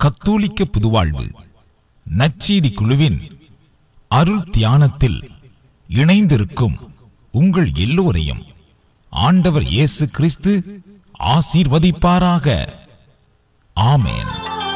கத்தோலிக்க புதுவாழ்வு நற்செய்தி குழுவின் அருள் தியானத்தில் இணைந்திருக்கும் உங்கள் எல்லோரையும் ஆண்டவர் இயேசு கிறிஸ்து ஆசீர்வதிப்பாராக ஆமென்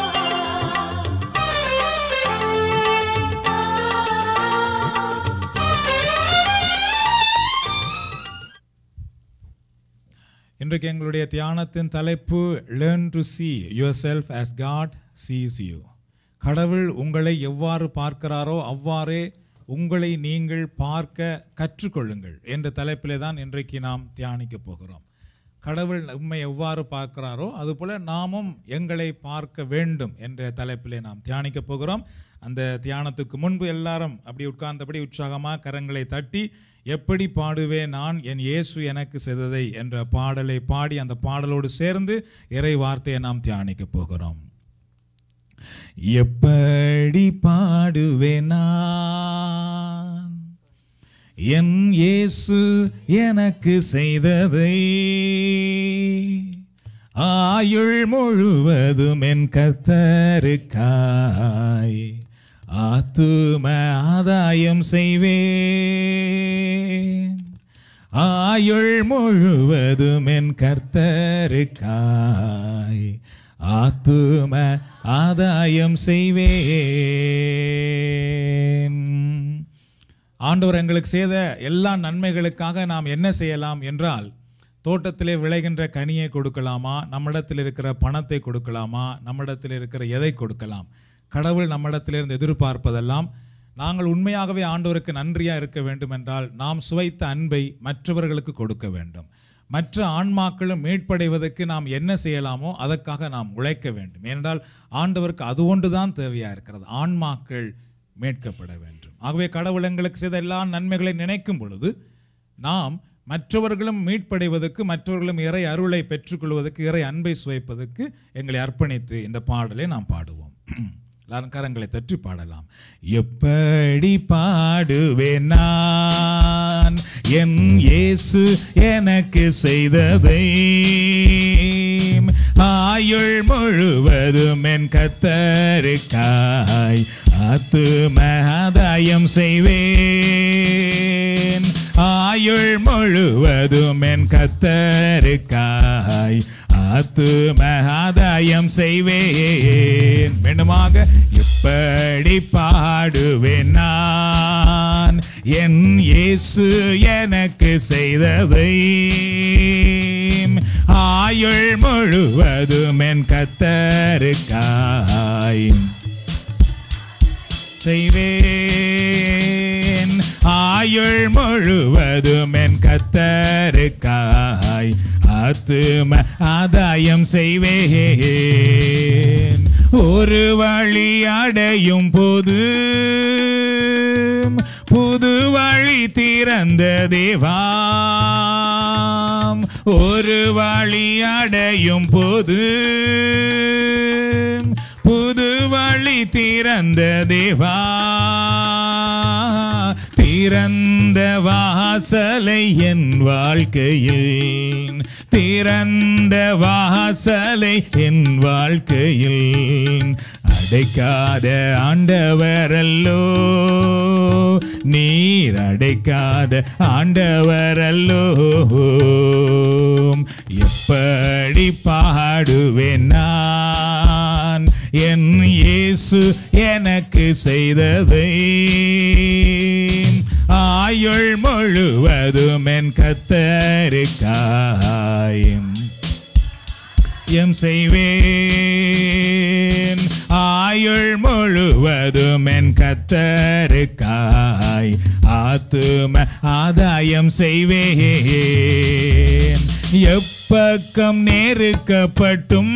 இன்றைக்கு எங்களுடைய தியானத்தின் தலைப்பு learn to see yourself as God sees you கடவுள் உங்களை எவ்வாறு பார்க்கிறாரோ அவ்வாறே உங்களை நீங்கள் பார்க்க கற்றுக்கொள்ளுங்கள் என்ற தலைப்பிலே தான் இன்றைக்கு நாம் தியானிக்க போகிறோம் கடவுள் உண்மை எவ்வாறு பார்க்கிறாரோ அதுபோல நாமும் எங்களை பார்க்க வேண்டும் என்ற தலைப்பிலே நாம் தியானிக்க போகிறோம் அந்த தியானத்துக்கு முன்பு எல்லாரும் அப்படி உட்கார்ந்தபடி உற்சாகமாக கரங்களை தட்டி எப்படி பாடுவேன் நான் என் இயேசு எனக்கு செய்ததை என்ற பாடலை பாடி அந்த பாடலோடு சேர்ந்து இறை வார்த்தையை நாம் தியானிக்க போகிறோம் எப்படி பாடுவேன் நான் என் இயேசு எனக்கு செய்ததை ஆயுள் முழுவதும் என் கர்த்தருக்காய் ஆத்தும ஆதாயம் செய்வேன் ஆயுள் முழுவதும் என் கர்த்தருக்காய் ஆத்தும ஆதாயம் செய்வேன் ஆண்டவர் எங்களுக்கு செய்த எல்லா நன்மைகளுக்காக நாம் என்ன செய்யலாம் என்றால் தோட்டத்திலே விளைகின்ற கனியை கொடுக்கலாமா நம்மிடத்தில் இருக்கிற பணத்தை கொடுக்கலாமா நம்மிடத்தில் இருக்கிற எதை கொடுக்கலாம் கடவுள் நம்மிடத்திலிருந்து எதிர்பார்ப்பதெல்லாம் நாங்கள் உண்மையாகவே ஆண்டவருக்கு நன்றியாக இருக்க வேண்டும் என்றால் நாம் சுவைத்த அன்பை மற்றவர்களுக்கு கொடுக்க வேண்டும் மற்ற ஆன்மாக்களும் மீட்படைவதற்கு நாம் என்ன செய்யலாமோ அதற்காக நாம் உழைக்க வேண்டும் ஏனென்றால் ஆண்டவருக்கு அது ஒன்று தான் தேவையாக இருக்கிறது ஆன்மாக்கள் மீட்கப்பட வேண்டும் ஆகவே கடவுள் எங்களுக்கு செய்த எல்லா நன்மைகளை நினைக்கும் பொழுது நாம் மற்றவர்களும் மீட்படைவதற்கு மற்றவர்களும் இறை அருளை பெற்றுக்கொள்வதற்கு இறை அன்பை சுவைப்பதற்கு எங்களை அர்ப்பணித்து இந்த பாடலை நாம் பாடுவோம் எல்லாரும் கரங்களை தற்றி பாடலாம் எப்படி பாடுவேன் நான் என் இயேசு எனக்கு செய்ததை ஆயுள் முழுவதும் என் கத்தருக்காய் ஆத்தும ஆதாயம் செய்வேன் ஆயுள் முழுவதும் என் கத்தருக்காய் ஆத்தும ஆதாயம் செய்வேன் மீண்டுமாக இப்படி பாடுவேன் நான் என் இயேசு எனக்கு செய்ததை ஆயுள் முழுவதும் என் கத்தருக்காய் செய்வேன் ஆயுள் முழுவதும் என் கத்தருக்காய் ஆத்தும ஆதாயம் செய்வேன் ஒரு வழி அடையும் போது புது வழி திறந்த தேவாம் ஒரு வழி அடையும் போது புது வழி திறந்த தேவா திறந்த வாசலை என் வாழ்க்கையில் திறந்த வாசலை என் வாழ்க்கையில் அடைக்காத ஆண்டவரல்லோ நீர் அடைக்காத ஆண்டவரல்லோ எப்படி பாடுவேன் நான் என் இயேசு எனக்கு செய்ததை ஆயுள் முழுவதும் என் கத்தருக்காய் எம் செய்வேன் ஆயுள் முழுவதும் என் கத்தருக்காய் ஆத்தும ஆதாயம் செய்வேன் எப்பக்கம் நெருக்கப்பட்டும்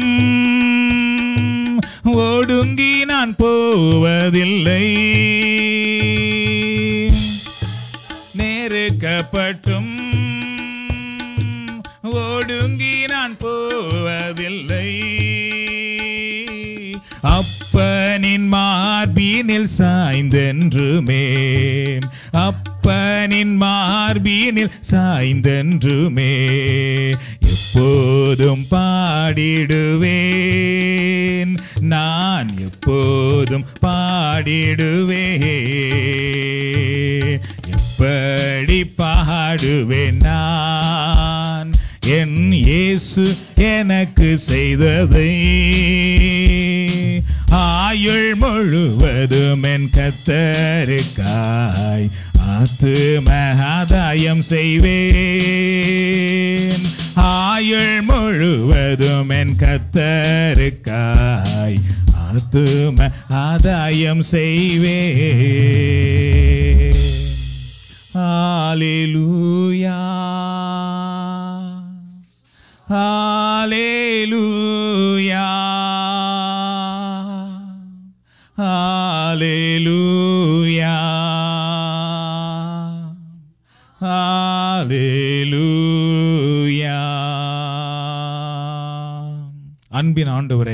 ஒடுங்கி நான் போவதில்லை நெருக்கப்பட்டும் ஒடுங்கி நான் போவதில்லை அப்பனின் மார்பினில் சாய்ந்தென்றுமே அப்பனின் மார்பினில் சாய்ந்தென்றுமே எப்போதும் பாடிடுவேன் நான் எப்போதும் பாடிடுவேன் எப்படி பாடுவேன் நான் என் இயேசு எனக்கு செய்ததை ஆயுள் முழுவதும் என் கத்தருக்காய் ஆத்தும ஆதாயம் செய்வேன் ஆயுள் முழுவதும் என் கத்தருக்காய் ஆத்தும ஆதாயம் செய்வேன் ஹalleluya ஹalleluya ஹalleluya ஹalleluya அன்பின் ஆண்டவரே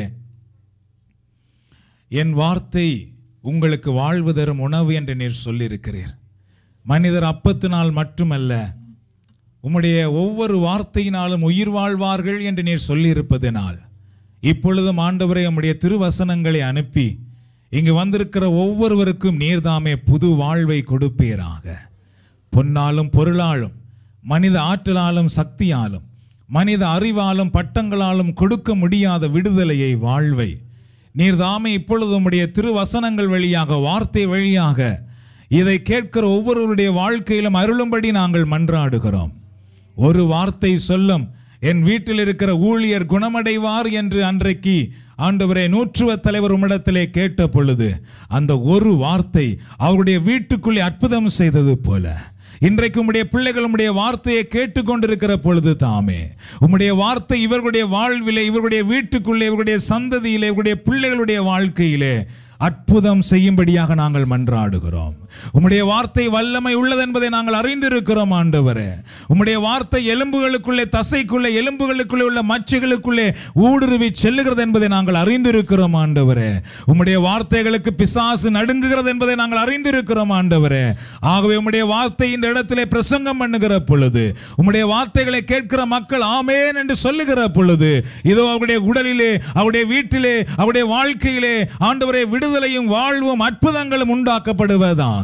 என் வார்த்தை உங்களுக்கு வாழ்வு தரும் உணவு என்று நீர் சொல்லியிருக்கிறீர் மனிதர் அப்பத்தினால் மட்டுமல்ல உம்முடைய ஒவ்வொரு வார்த்தையினாலும் உயிர் வாழ்வார்கள் என்று நீர் சொல்லியிருப்பதினால் இப்பொழுதும் ஆண்டவரை உம்முடைய திருவசனங்களை அனுப்பி இங்கு வந்திருக்கிற ஒவ்வொருவருக்கும் நீர்தாமே புது வாழ்வை கொடுப்பீராக பொன்னாலும் பொருளாலும் மனித ஆற்றலாலும் சக்தியாலும் மனித அறிவாலும் பட்டங்களாலும் கொடுக்க முடியாத விடுதலையை வாழ்வை நீர்தாமே இப்பொழுது உம்முடைய திருவசனங்கள் வழியாக வார்த்தை வழியாக இதை கேட்கிற ஒவ்வொருவருடைய வாழ்க்கையிலும் அருளும்படி நாங்கள் மன்றாடுகிறோம் ஒரு வார்த்தை சொல்லும் என் வீட்டில் இருக்கிற ஊழியர் குணமடைவார் என்று அன்றைக்கு ஆண்டவரே நூற்றுவ தலைவர் உம்மிடத்திலே கேட்ட பொழுது அந்த ஒரு வார்த்தை அவருடைய வீட்டுக்குள்ளே அற்புதம் செய்தது போல இன்றைக்கு உம்முடைய பிள்ளைகள் உம்முடைய வார்த்தையை கேட்டுக்கொண்டிருக்கிற பொழுது தாமே உம்முடைய வார்த்தை இவர்களுடைய வாழ்விலே இவர்களுடைய வீட்டுக்குள்ளே இவர்களுடைய சந்ததியிலே இவர்களுடைய பிள்ளைகளுடைய வாழ்க்கையிலே அற்புதம் செய்யும்படியாக நாங்கள் மன்றாடுகிறோம் உம்முடைய வார்த்தை வல்லமை உள்ளது என்பதை நாங்கள் அறிந்திருக்கிறோம் ஆண்டவரே உம்முடைய வார்த்தை எலும்புகளுக்குள்ளே தசைக்குள்ளே எலும்புகளுக்குள்ளே உள்ள மச்சைகளுக்குள்ளே ஊடுருவி செல்லுகிறது என்பதை நாங்கள் அறிந்திருக்கிறோம் ஆண்டவரே உம்முடைய வார்த்தைகளுக்கு பிசாசு நடுங்குகிறது என்பதை நாங்கள் அறிந்திருக்கிறோம் ஆண்டவரே ஆகவே உம்முடைய வார்த்தை இந்த இடத்திலே பிரசங்கம் பண்ணுகிற பொழுது உம்முடைய வார்த்தைகளை கேட்கிற மக்கள் ஆமேன் என்று சொல்லுகிற பொழுது இதோ அவருடைய உடலிலே அவருடைய வீட்டிலே அவருடைய வாழ்க்கையிலே ஆண்டவரை விடுதலையும் வாழ்வும் அற்புதங்களும் உண்டாக்கப்படுவதாக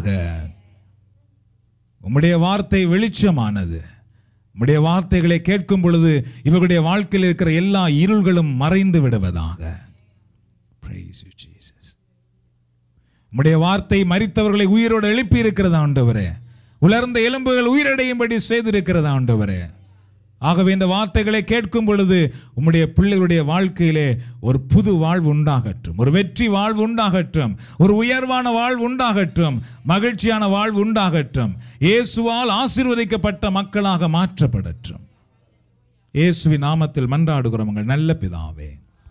உம்முடைய வார்த்தை வெளிச்சமானது உம்முடைய வார்த்தைகளை கேட்கும் பொழுது இவர்களுடைய வாழ்க்கையில் இருக்கிற எல்லா இருள்களும் மறைந்து விடுவதாக Praise you, Jesus. உம்முடைய வார்த்தை மரித்தவர்களை உயிரோடு எழுப்பி இருக்கிறது ஆண்டவரே உலர்ந்த எலும்புகள் உயிரடையும்படி செய்திருக்கிறது ஆண்டவரே ஆகவே இந்த வார்த்தைகளை கேட்கும் பொழுது உம்முடைய பிள்ளைகளுடைய வாழ்க்கையிலே ஒரு புது வாழ்வு உண்டாகட்டும் ஒரு வெற்றி வாழ்வு உண்டாகட்டும் ஒரு உயர்வான வாழ்வு உண்டாகட்டும் மகிழ்ச்சியான வாழ்வு உண்டாகட்டும் இயேசுவால் ஆசீர்வதிக்கப்பட்ட மக்களாக மாற்றப்படட்டும் இயேசுவின் நாமத்தில் மன்றாடுகிறோம் உங்கள் நல்ல பிதாவே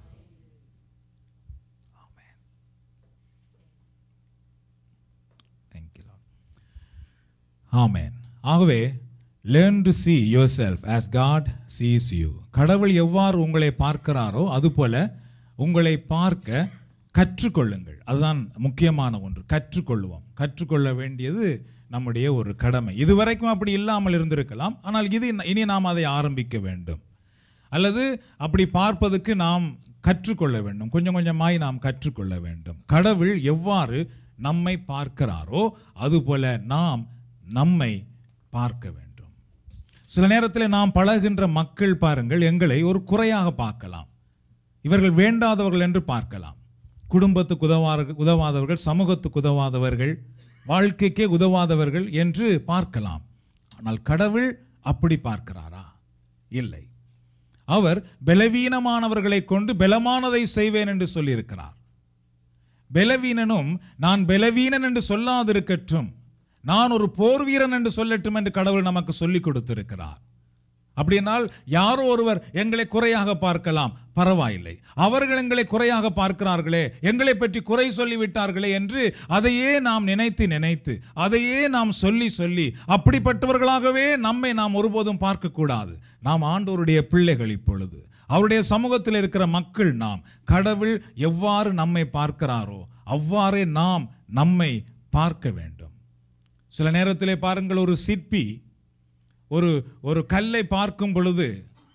Thank you, Lord. ஆமென் ஆகவே learn to see yourself as God sees you கடவுள் எவ்வாறு உங்களை பார்க்கிறாரோ அதுபோல உங்களை பார்க்க கற்றுக்கொள்ளுங்கள் அதுதான் முக்கியமான ஒன்று கற்றுக்கொள்வோம் கற்றுக்கொள்ள வேண்டியது நம்முடைய ஒரு கடமை இதுவரைக்கும் அப்படி இல்லாமல் இருந்திருக்கலாம் ஆனால் இது இனி நாம் அதை ஆரம்பிக்க வேண்டும் அல்லது அப்படி பார்ப்பதற்கு நாம் கற்றுக்கொள்ள வேண்டும் கொஞ்சம் கொஞ்சமாய் நாம் கற்றுக்கொள்ள வேண்டும் கடவுள் எவ்வாறு நம்மை பார்க்கிறாரோ அதுபோல நாம் நம்மை பார்க்க வேண்டும் சில நேரத்தில் நாம் பழகுகின்ற மக்கள் பாருங்கள் எங்களை ஒரு குறையாக பார்க்கலாம் இவர்கள் வேண்டாதவர்கள் என்று பார்க்கலாம் குடும்பத்துக்கு உதவாத உதவாதவர்கள் சமூகத்துக்கு உதவாதவர்கள் வாழ்க்கைக்கே உதவாதவர்கள் என்று பார்க்கலாம் ஆனால் கடவுள் அப்படி பார்க்கிறாரா இல்லை அவர் பலவீனமானவர்களை கொண்டு பலமானதை செய்வேன் என்று சொல்லியிருக்கிறார் பலவீனனும் நான் பலவீனன் என்று சொல்லாதிருக்கட்டும் நான் ஒரு போர் வீரன் என்று சொல்லட்டும் என்று கடவுள் நமக்கு சொல்லிக் கொடுத்திருக்கிறார் அப்படினால் யாரோ ஒருவர் எங்களை குறையாக பார்க்கலாம் பரவாயில்லை அவர்கள் எங்களை குறையாக பார்க்கிறார்களே எங்களை பற்றி குறை சொல்லிவிட்டார்களே என்று அதையே நாம் நினைத்து நினைத்து அதையே நாம் சொல்லி சொல்லி அப்படிப்பட்டவர்களாகவே நம்மை நாம் ஒருபோதும் பார்க்கக்கூடாது நாம் ஆண்டோருடைய பிள்ளைகள் இப்பொழுது அவருடைய சமூகத்தில் இருக்கிற மக்கள் நாம் கடவுள் எவ்வாறு நம்மை பார்க்கிறாரோ அவ்வாறே நாம் நம்மை பார்க்க வேண்டும் சில நேரத்திலே பாருங்கள் ஒரு சிற்பி ஒரு ஒரு கல்லை பார்க்கும் பொழுது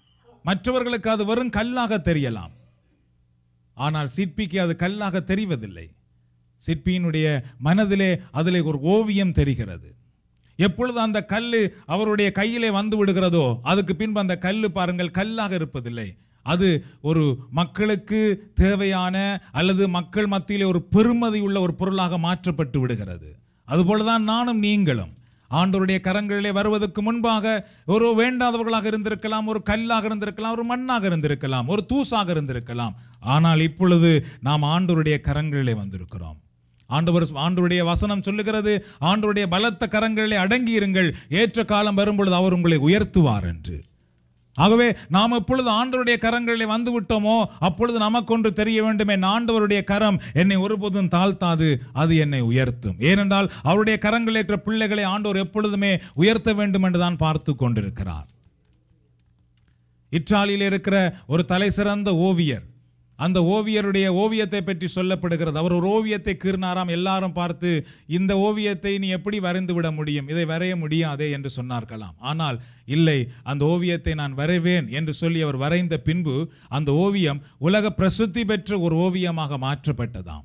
மற்றவர்களுக்கு அது வெறும் கல்லாக தெரியலாம் ஆனால் சிற்பிக்கு அது கல்லாக தெரிவதில்லை சிற்பியினுடைய மனதிலே அதிலே ஒரு ஓவியம் தெரிகிறது எப்பொழுது அந்த கல்லு அவருடைய கையிலே வந்து விடுகிறதோ அதுக்கு பின்பு அந்த கல்லு பாருங்கள் கல்லாக இருப்பதில்லை அது ஒரு மக்களுக்கு தேவையான அல்லது மக்கள் மத்தியிலே ஒரு பெருமதி உள்ள ஒரு பொருளாக மாற்றப்பட்டு விடுகிறது அதுபோலதான் நானும் நீங்களும் ஆண்டவருடைய கரங்களிலே வருவதற்கு முன்பாக ஒரு வேண்டாதவர்களாக இருந்திருக்கலாம் ஒரு கல்லாக இருந்திருக்கலாம் ஒரு மண்ணாக இருந்திருக்கலாம் ஒரு தூசாக இருந்திருக்கலாம் ஆனால் இப்பொழுது நாம் ஆண்டவருடைய கரங்களிலே வந்திருக்கிறோம் ஆண்டவர் ஆண்டவருடைய வசனம் சொல்லுகிறது ஆண்டவருடைய பலத்த கரங்களிலே அடங்கி இருங்கள் ஏற்ற காலம் வரும்பொழுது அவர் உங்களை உயர்த்துவார் என்று ஆகவே நாம் எப்பொழுது ஆண்டவருடைய கரங்களிலே வந்து விட்டோமோ அப்பொழுது நமக்கொன்று தெரிய வேண்டும் என் ஆண்டவருடைய கரம் என்னை ஒருபோதும் தாழ்த்தாது அது என்னை உயர்த்தும் ஏனென்றால் அவருடைய கரங்களில் இருக்கிற பிள்ளைகளை ஆண்டவர் எப்பொழுதுமே உயர்த்த வேண்டும் என்று தான் பார்த்து கொண்டிருக்கிறார் இற்றாலியில் இருக்கிற ஒரு தலை சிறந்த ஓவியர் அந்த ஓவியருடைய ஓவியத்தை பற்றி சொல்லப்படுகிறது அவர் ஒரு ஓவியத்தை கீறினாராம் எல்லாரும் பார்த்து இந்த ஓவியத்தை நீ எப்படி வரைந்து விட முடியும் இதை வரைய முடியாதே என்று சொன்னார்களாம் ஆனால் இல்லை அந்த ஓவியத்தை நான் வரைவேன் என்று சொல்லி அவர் வரைந்த பின்பு அந்த ஓவியம் உலக பிரசித்தி பெற்ற ஒரு ஓவியமாக மாற்றப்பட்டதாம்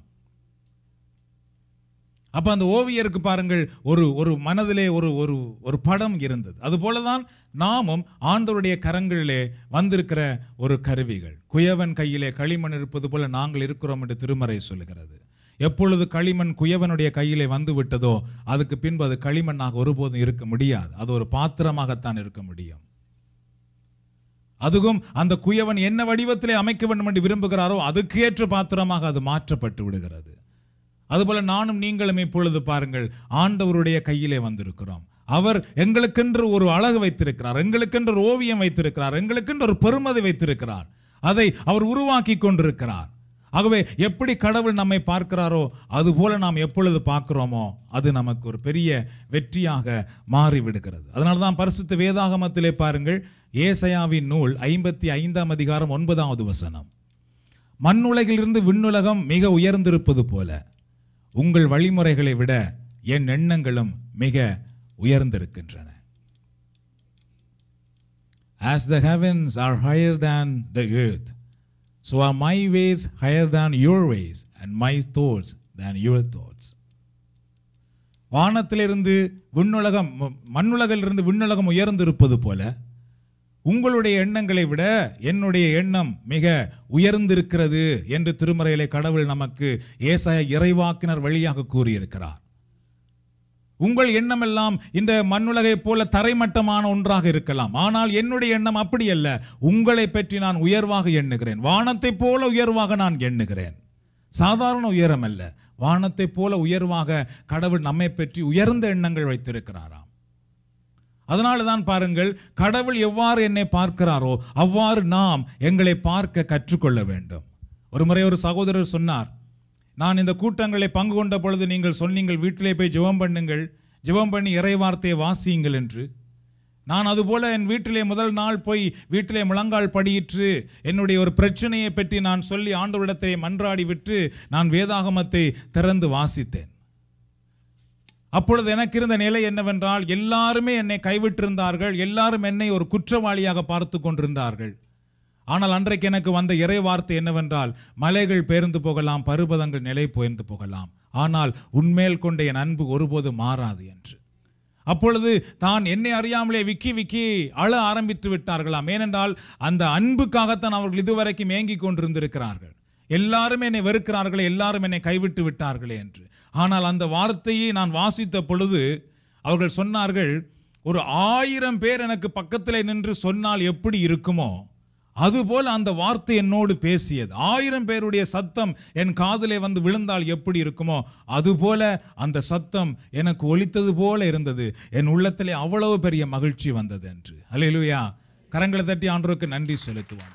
அப்ப அந்த ஓவியருக்கு பாருங்கள் ஒரு ஒரு மனதிலே ஒரு ஒரு ஒரு படம் இருந்தது அதுபோலதான் நாமும் ஆண்டவருடைய கரங்களிலே வந்திருக்கிற ஒரு கருவிகள் குயவன் கையிலே களிமண் இருப்பது போல நாங்கள் இருக்கிறோம் என்று திருமறை சொல்லுகிறது எப்பொழுது களிமண் குயவனுடைய கையிலே வந்து விட்டதோ அதுக்கு பின்பு அது களிமண்ணாக ஒருபோதும் இருக்க முடியாது அது ஒரு பாத்திரமாகத்தான் இருக்க முடியும் அதுவும் அந்த குயவன் என்ன வடிவத்திலே அமைக்க வேண்டும் என்று விரும்புகிறாரோ அதுக்கு ஏற்ற பாத்திரமாக அது மாற்றப்பட்டு விடுகிறது அதுபோல நானும் நீங்களும் இப்பொழுது பாருங்கள் ஆண்டவருடைய கையிலே வந்திருக்கிறோம் அவர் எங்களுக்கென்று ஒரு அழகு வைத்திருக்கிறார் எங்களுக்கென்று ஒரு ஓவியம் வைத்திருக்கிறார் எங்களுக்கென்று ஒரு பெருமதி வைத்திருக்கிறார் அதை அவர் உருவாக்கி கொண்டிருக்கிறார் ஆகவே எப்படி கடவுள் நம்மை பார்க்கிறாரோ அதுபோல நாம் எப்பொழுது பார்க்கிறோமோ அது நமக்கு ஒரு பெரிய வெற்றியாக மாறிவிடுகிறது அதனால தான் பரிசுத்த வேதாகமத்திலே பாருங்கள் ஏசையாவின் நூல் ஐம்பத்தி ஐந்தாம் அதிகாரம் ஒன்பதாவது வசனம் மண்ணுலகிலிருந்து விண்ணுலகம் மிக உயர்ந்திருப்பது போல உங்கள் வழிமுறைகளை விட என் எண்ணங்களும் மிக உயர்ந்திருக்கின்றன As the heavens are higher than the earth, so are my ways higher than your ways, and my thoughts than your thoughts. வானத்திலிருந்து விண்ணுலகம் ம- மண்ணுலகிலிருந்து விண்ணுலகம் உயர்ந்திருப்பது போல உங்களுடைய எண்ணங்களை விட என்னுடைய எண்ணம் மிக உயர்ந்திருக்கிறது என்று திருமறையிலே கடவுள் நமக்கு ஏசாய இறைவாக்கினர் வழியாக கூறியிருக்கிறார் உங்கள் எண்ணமெல்லாம் இந்த மண்ணுலகைப் போல தரைமட்டமான ஒன்றாக இருக்கலாம் ஆனால் என்னுடைய எண்ணம் அப்படி அல்ல உங்களை பற்றி நான் உயர்வாக எண்ணுகிறேன் வானத்தைப் போல உயர்வாக நான் எண்ணுகிறேன் சாதாரண உயரம் அல்ல வானத்தைப் போல உயர்வாக கடவுள் நம்மை பற்றி உயர்ந்த எண்ணங்கள் வைத்திருக்கிறாராம் அதனால தான் பாருங்கள் கடவுள் எவ்வாறு என்னை பார்க்கிறாரோ அவ்வாறு நாம் எங்களை பார்க்க கற்றுக்கொள்ள வேண்டும் ஒரு முறை ஒரு சகோதரர் சொன்னார் நான் இந்த கூட்டங்களை பங்கு கொண்ட பொழுது நீங்கள் சொன்னீங்கள் வீட்டிலே போய் ஜெபம் பண்ணுங்கள் ஜெபம் பண்ணி இறை வார்த்தையை வாசியுங்கள் என்று நான் அதுபோல என் வீட்டிலே முதல் நாள் போய் வீட்டிலே முழங்கால் படியிற்று என்னுடைய ஒரு பிரச்சனையை பற்றி நான் சொல்லி ஆண்டவரிடத்திலே மன்றாடி விட்டு நான் வேதாகமத்தை திறந்து வாசித்தேன் அப்பொழுது எனக்கு இருந்த நிலை என்னவென்றால் எல்லாருமே என்னை கைவிட்டிருந்தார்கள் எல்லாரும் என்னை ஒரு குற்றவாளியாக பார்த்து கொண்டிருந்தார்கள் ஆனால் அன்றைக்கு எனக்கு வந்த இறை வார்த்தை என்னவென்றால் மலைகள் பெயர்ந்து போகலாம் பருவதங்கள் நிலை பெயர்ந்து போகலாம் ஆனால் உன்மேல் கொண்ட என் அன்பு ஒருபோதும் மாறாது என்று அப்பொழுது தான் என்னை அறியாமலே விக்கி விக்கி அழ ஆரம்பித்து விட்டார்களாம் ஏனென்றால் அந்த அன்புக்காகத்தான் அவர்கள் இதுவரைக்கும் ஏங்கிக் கொண்டிருந்திருக்கிறார்கள் எல்லாரும் என்னை வெறுக்கிறார்களே எல்லாரும் என்னை கைவிட்டு விட்டார்களே என்று ஆனால் அந்த வார்த்தையை நான் வாசித்த பொழுது அவர்கள் சொன்னார்கள் ஒரு ஆயிரம் பேர் எனக்கு பக்கத்தில் நின்று சொன்னால் எப்படி இருக்குமோ அதுபோல் அந்த வார்த்தை என்னோடு பேசியது ஆயிரம் பேருடைய சத்தம் என் காதிலே வந்து விழுந்தால் எப்படி இருக்குமோ அதுபோல அந்த சத்தம் எனக்கு ஒலித்தது போல இருந்தது என் உள்ளத்திலே அவ்வளவு பெரிய மகிழ்ச்சி வந்தது என்று அல்லேலூயா கரங்களை தட்டி ஆண்டவருக்கு நன்றி செலுத்துவாங்க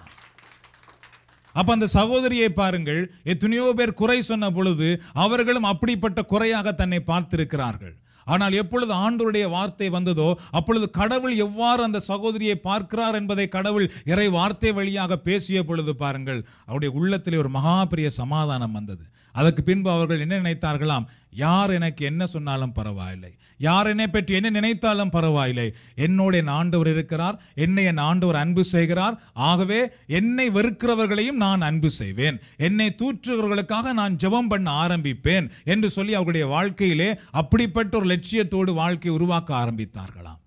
அப்ப அந்த சகோதரியை பாருங்கள் எத்தனையோ பேர் குறை சொன்ன பொழுது அவர்களும் அப்படிப்பட்ட குறையாக தன்னை பார்த்திருக்கிறார்கள் ஆனால் எப்பொழுது ஆண்டவருடைய வார்த்தை வந்ததோ அப்பொழுது கடவுள் எவ்வாறு அந்த சகோதரியை பார்க்கிறார் என்பதை கடவுள் இறை வார்த்தை வழியாக பேசிய பொழுது பாருங்கள் அவருடைய உள்ளத்திலே ஒரு மகா பெரிய சமாதானம் வந்தது அதற்கு பின்பு அவர்கள் என்ன நினைத்தார்களாம் யார் எனக்கு என்ன சொன்னாலும் பரவாயில்லை யார் என்னை பற்றி என்ன நினைத்தாலும் பரவாயில்லை என்னோட என் ஆண்டவர் இருக்கிறார் என்னை என் ஆண்டவர் அன்பு செய்கிறார் ஆகவே என்னை வெறுக்கிறவர்களையும் நான் அன்பு செய்வேன் என்னை தூற்றுகிறவர்களுக்காக நான் ஜெபம் பண்ண ஆரம்பிப்பேன் என்று சொல்லி அவர்களுடைய வாழ்க்கையிலே அப்படிப்பட்ட ஒரு லட்சியத்தோடு வாழ்க்கை உருவாக்க ஆரம்பித்தார்களாம்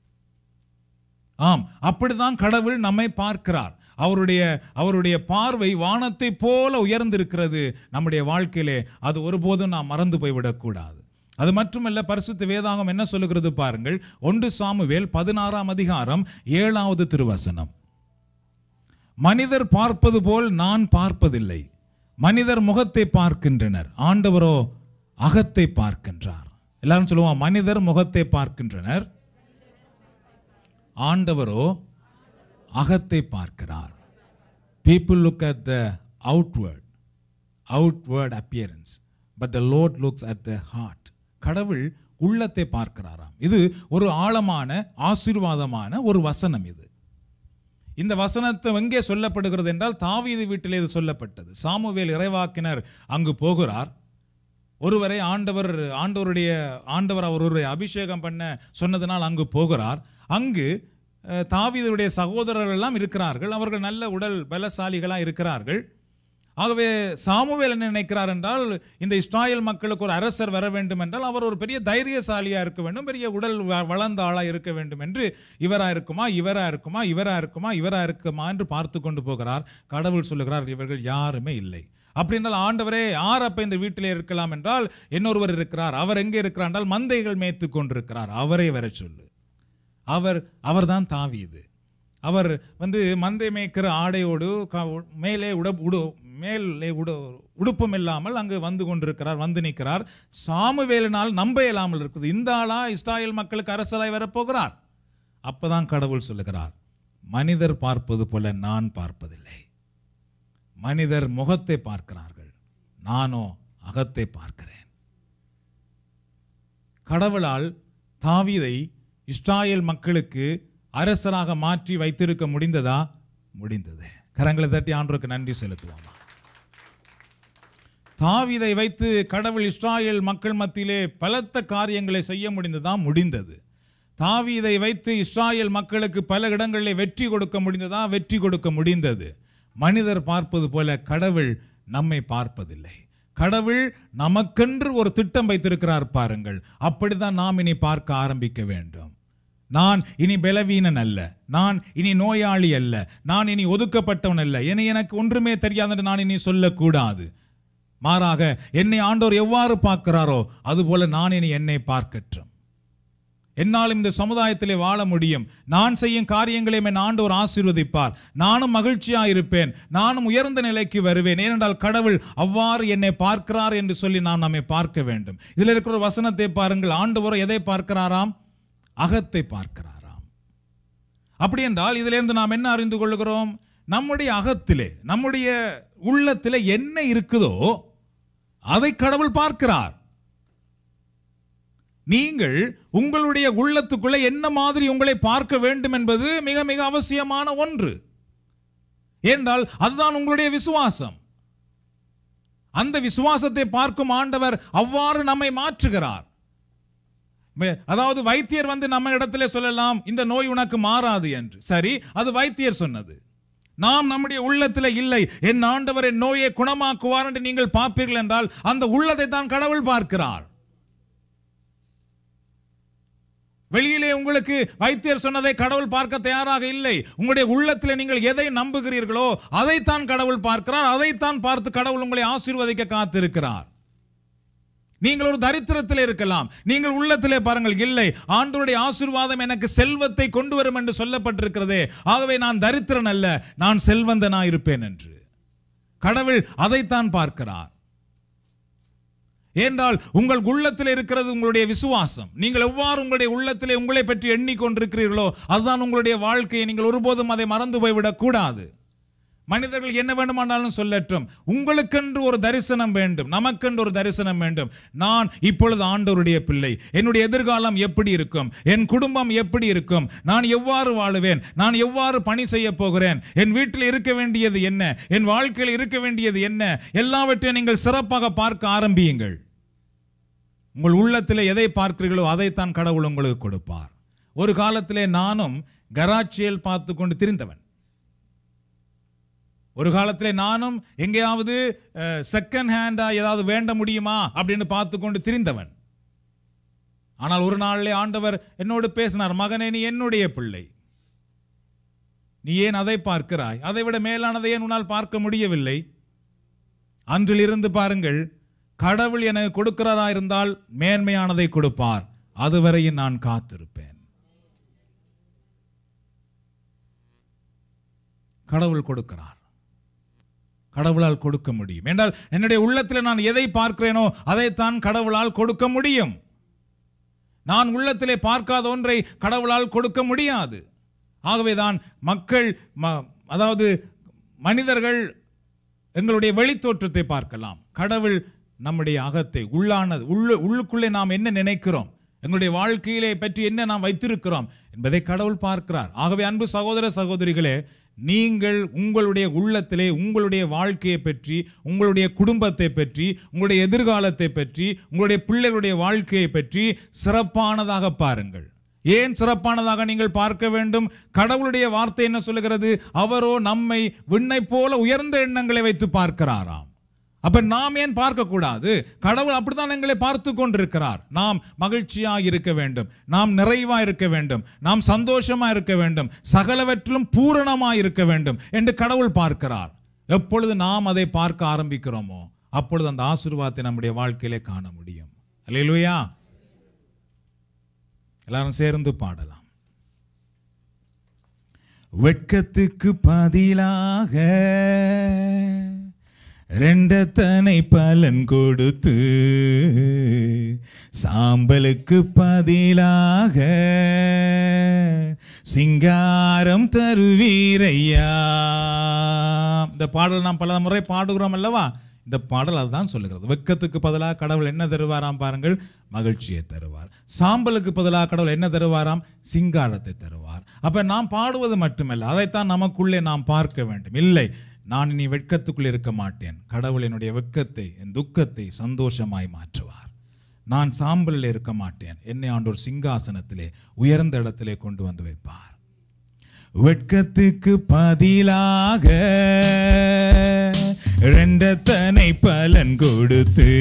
ஆம் அப்படிதான் கடவுள் நம்மை பார்க்கிறார் அவருடைய அவருடைய பார்வை வானத்தை போல உயர்ந்திருக்கிறது நம்முடைய வாழ்க்கையிலே அது ஒருபோதும் நாம் மறந்து போய்விடக்கூடாது அது மட்டுமல்ல பரிசுத்த வேதாகம் என்ன சொல்லுகிறது பாருங்கள் ஒன்று சாமுவேல் பதினாறாம் அதிகாரம் ஏழாவது திருவசனம் மனிதர் பார்ப்பது போல் நான் பார்ப்பதில்லை மனிதர் முகத்தை பார்க்கின்றனர் ஆண்டவரோ அகத்தை பார்க்கின்றார் எல்லாரும் சொல்லுவோம் மனிதர் முகத்தை பார்க்கின்றனர் ஆண்டவரோ அகத்தை பார்க்கிறார் people look at the outward outward appearance but the lord looks at the heart கடவுள் உள்ளத்தை பார்க்கிறாராம் இது ஒரு ஆழமான ஆசீர்வாதமான ஒரு வசனம் இது இந்த வசனத்தை எங்கே சொல்லப்படுகிறது என்றால் தாவீது வீட்டிலே இது சொல்லப்பட்டது சாமுவேல் இறைவாக்கினர் அங்கு போகிறார் ஒருவரை ஆண்டவர் ஆண்டவருடைய ஆண்டவர் அவருடைய அபிஷேகம் பண்ண சொன்னதனால் அங்கு போகிறார் அங்கு அஹ், தாவீதுடைய சகோதரர்கள் எல்லாம் இருக்கிறார்கள் அவர்கள் நல்ல உடல் பலசாலிகளாக இருக்கிறார்கள் ஆகவே சாமுவேல் என்ன நினைக்கிறார் என்றால் இந்த இஸ்ராயல் மக்களுக்கு ஒரு அரசர் வர வேண்டும் என்றால் அவர் ஒரு பெரிய தைரியசாலியா இருக்க வேண்டும் பெரிய உடல் வ- வளர்ந்த ஆளா இருக்க வேண்டும் என்று இவரா இருக்குமா இவரா இருக்குமா இவரா இருக்குமா இவரா இருக்குமா என்று பார்த்து கொண்டு போகிறார் கடவுள் சொல்லுகிறார் இவர்கள் யாருமே இல்லை அப்படின்னால் ஆண்டவரே யார் அப்ப இந்த வீட்டிலே இருக்கலாம் என்றால் இன்னொருவர் இருக்கிறார் அவர் எங்கே இருக்கிறார் என்றால் மந்தைகள் மேய்த்து கொண்டிருக்கிறார் அவரை வர சொல்லு அவர் அவர்தான் தாவீது அவர் வந்து மந்தை மேய்க்கிற ஆடையோடு க- மேலே உட உடு மேலே உடு உடுப்பும் இல்லாமல் அங்கு வந்து கொண்டிருக்கிறார் வந்து நிற்கிறார் சாமுவேலினால் நம்ப இயலாமல் இருக்குது இந்த ஆளா இஸ்ராயேல் மக்களுக்கு அரசராய் வரப்போகிறார் அப்பதான் கடவுள் சொல்லுகிறார் மனிதர் பார்ப்பது போல நான் பார்ப்பதில்லை மனிதர் முகத்தை பார்க்கிறார்கள் நானோ அகத்தை பார்க்கிறேன் கடவுளால் தாவீதை இஸ்ராயேல் மக்களுக்கு அரசராக மாற்றி வைத்திருக்க முடிந்ததா முடிந்தது கரங்களை தட்டி ஆண்டவருக்கு நன்றி செலுத்துவோமா தாவீதை வைத்து கடவுள் இஸ்ராயேல் மக்கள் மத்தியிலே பலத்த காரியங்களை செய்ய முடிந்ததா முடிந்தது தாவீதை வைத்து இஸ்ராயேல் மக்களுக்கு பல இடங்களிலே வெற்றி கொடுக்க முடிந்ததா வெற்றி கொடுக்க முடிந்தது மனிதர் பார்ப்பது போல கடவுள் நம்மை பார்ப்பதில்லை கடவுள் நமக்கென்று ஒரு திட்டம் வைத்திருக்கிறார் பாருங்கள் அப்படிதான் நாம் இனி பார்க்க ஆரம்பிக்க வேண்டும் நான் இனி பலவீனன் அல்ல நான் இனி நோயாளி அல்ல நான் இனி ஒதுக்கப்பட்டவன் அல்ல இனி எனக்கு ஒன்றுமே தெரியாது என்று நான் இனி சொல்லக்கூடாது மாறாக என்னை ஆண்டவர் எவ்வாறு பார்க்கிறாரோ அதுபோல நான் இனி என்னை பார்க்கட்டும் என்னால் இந்த சமுதாயத்திலே வாழ முடியும் நான் செய்யும் காரியங்களையும் என் ஆண்டவர் ஆசீர்வதிப்பார் நானும் மகிழ்ச்சியா இருப்பேன் நானும் உயர்ந்த நிலைக்கு வருவேன் ஏனென்றால் கடவுள் அவ்வாறு என்னை பார்க்கிறார் என்று சொல்லி நாம் நம்மை பார்க்க வேண்டும் இதில் இருக்கிற ஒரு வசனத்தை பாருங்கள் ஆண்டவர் எதை பார்க்கிறாராம் அகத்தை பார்க்கிறாராம் அப்படி என்றால் இதிலிருந்து நாம் என்ன அறிந்து கொள்கிறோம் நம்முடைய அகத்திலே நம்முடைய உள்ளத்திலே என்ன இருக்குதோ அதை கடவுள் பார்க்கிறார் நீங்கள் உங்களுடைய உள்ளத்துக்குள்ள என்ன மாதிரி உங்களை பார்க்க வேண்டும் என்பது மிக மிக அவசியமான ஒன்று ஏனென்றால் அதுதான் உங்களுடைய விசுவாசம் அந்த விசுவாசத்தை பார்க்கும் ஆண்டவர் அவ்வாறு நம்மை மாற்றுகிறார் மே- அதாவது வைத்தியர் வந்து நம்ம இடத்துல சொல்லலாம் இந்த நோய் உனக்கு மாறாது என்று சரி அது வைத்தியர் சொன்னது நாம் நம்முடைய உள்ளத்தில் இல்லை என் ஆண்டவர் என் நோயை குணமாக்குவார் என்று நீங்கள் பார்ப்பீர்கள் என்றால் அந்த உள்ளத்தை தான் கடவுள் பார்க்கிறார் வெளியிலே உங்களுக்கு வைத்தியர் சொன்னதை கடவுள் பார்க்க தயாராக இல்லை உங்களுடைய உள்ளத்தில் நீங்கள் எதை நம்புகிறீர்களோ அதைத்தான் கடவுள் பார்க்கிறார் அதைத்தான் பார்த்து கடவுள் உங்களை ஆசீர்வதிக்க காத்திருக்கிறார் நீங்கள் ஒரு தரித்திரத்தில் இருக்கலாம் நீங்கள் உள்ளத்திலே பாருங்கள் இல்லை ஆண்டவருடைய ஆசீர்வாதம் எனக்கு செல்வத்தை கொண்டு வரும் என்று சொல்லப்பட்டிருக்கிறதே ஆகவே நான் தரித்திரன் அல்ல நான் செல்வந்தனா இருப்பேன் என்று கடவுள் அதைத்தான் பார்க்கிறார் ஏனென்றால் உங்கள் உள்ளத்தில் இருக்கிறது உங்களுடைய விசுவாசம் நீங்கள் எவ்வாறு உங்களுடைய உள்ளத்திலே உங்களை பற்றி எண்ணிக்கொண்டிருக்கிறீர்களோ அதுதான் உங்களுடைய வாழ்க்கையை நீங்கள் ஒருபோதும் அதை மறந்து போய்விடக் கூடாது மனிதர்கள் என்ன வேண்டுமானாலும் சொல்லட்டும் உங்களுக்கென்று ஒரு தரிசனம் வேண்டும் நமக்கென்று ஒரு தரிசனம் வேண்டும் நான் இப்பொழுது ஆண்டவருடைய பிள்ளை என்னுடைய எதிர்காலம் எப்படி இருக்கும் என் குடும்பம் எப்படி இருக்கும் நான் எவ்வாறு வாழுவேன் நான் எவ்வாறு பணி செய்ய போகிறேன் என் வீட்டில் இருக்க வேண்டியது என்ன என் வாழ்க்கையில் இருக்க வேண்டியது என்ன எல்லாவற்றையும் நீங்கள் சிறப்பாக பார்க்க ஆரம்பியுங்கள் உங்கள் உள்ளத்தில் எதை பார்க்கிறீர்களோ அதைத்தான் கடவுள் உங்களுக்கு கொடுப்பார் ஒரு காலத்திலே நானும் கராட்சியல் பார்த்து கொண்டு திரிந்தவன் ஒரு காலத்திலே நானும் எங்கேயாவது செகண்ட் ஹேண்டா ஏதாவது வேண்ட முடியுமா அப்படின்னு பார்த்து கொண்டு திரிந்தவன் ஆனால் ஒரு நாளிலே ஆண்டவர் என்னோடு பேசினார் மகனே நீ என்னுடைய பிள்ளை நீ ஏன் அதை பார்க்கிறாய் அதை விட மேலானதை ஏன் உன்னால் பார்க்க முடியவில்லை அன்றிலிருந்து பாருங்கள் கடவுள் எனக்கு கொடுக்கிறதா இருந்தால் மேன்மையானதை கொடுப்பார் அதுவரையும் நான் காத்திருப்பேன் கடவுள் கொடுக்கிறார் கடவுளால் கொடுக்க முடியும் என்றால் என்னுடைய உள்ளத்தில் நான் எதை பார்க்கிறேனோ அதைத்தான் கடவுளால் கொடுக்க முடியும் நான் உள்ளத்திலே பார்க்காத ஒன்றை கடவுளால் கொடுக்க முடியாது ஆகவேதான் மக்கள் ம- அதாவது மனிதர்கள் எங்களுடைய வெளித்தோற்றத்தை பார்க்கலாம் கடவுள் நம்முடைய அகத்தை உள்ளானது உள்ள உள்ளுக்குள்ளே நாம் என்ன நினைக்கிறோம் எங்களுடைய வாழ்க்கையிலே பற்றி என்ன நாம் வைத்திருக்கிறோம் என்பதை கடவுள் பார்க்கிறார் ஆகவே அன்பு சகோதர சகோதரிகளே நீங்கள் உங்களுடைய உள்ளத்திலே உங்களுடைய வாழ்க்கையை பற்றி உங்களுடைய குடும்பத்தை பற்றி உங்களுடைய எதிர்காலத்தை பற்றி உங்களுடைய பிள்ளைகளுடைய வாழ்க்கையை பற்றி சிறப்பானதாக பாருங்கள் ஏன் சிறப்பானதாக நீங்கள் பார்க்க வேண்டும் கடவுளுடைய வார்த்தை என்ன சொல்லுகிறது அவரோ நம்மை விண்ணை போல உயர்ந்த எண்ணங்களை வைத்து பார்க்கிறாராம் அப்ப நாம் ஏன் பார்க்க கூடாது கடவுள் அப்படித்தான் எங்களை பார்த்து கொண்டிருக்கிறார் நாம் மகிழ்ச்சியா இருக்க வேண்டும் நாம் நிறைவா இருக்க வேண்டும் நாம் சந்தோஷமா இருக்க வேண்டும் சகலவற்றிலும் பூரணமா இருக்க வேண்டும் என்று கடவுள் பார்க்கிறார் எப்பொழுது நாம் அதை பார்க்க ஆரம்பிக்கிறோமோ அப்பொழுது அந்த ஆசீர்வாதத்தை நம்முடைய வாழ்க்கையிலே காண முடியும் அல்லேலூயா எல்லாரும் சேர்ந்து பாடலாம் வெட்கத்துக்கு பதிலாக ரெண்டத்தனை பலன் கொடுத்து சாம்பலுக்கு பதிலாக சிங்காரம் தருவீரையா இந்த பாடல் நாம் பல முறை பாடுகிறோம் அல்லவா இந்த பாடல் அதுதான் சொல்லுகிறது வெட்கத்துக்கு பதிலாக கடவுள் என்ன தருவாராம் பாருங்கள் மகிழ்ச்சியை தருவார் சாம்பலுக்கு பதிலாக கடவுள் என்ன தருவாராம் சிங்காரத்தை தருவார் அப்ப நாம் பாடுவது மட்டுமல்ல அதைத்தான் நமக்குள்ளே நாம் பார்க்க வேண்டும் இல்லை நான் இனி வெட்கத்துக்குள் இருக்க மாட்டேன் கடவுள் என்னுடைய வெட்கத்தை என் துக்கத்தை சந்தோஷமாய் மாற்றுவார் நான் சாம்பலில் இருக்க மாட்டேன் என்னை ஆண்டோர் சிங்காசனத்திலே உயர்ந்த இடத்திலே கொண்டு வந்து வைப்பார் வெட்கத்துக்கு பதிலாக ரெண்டத்தனை பலன் கொடுத்து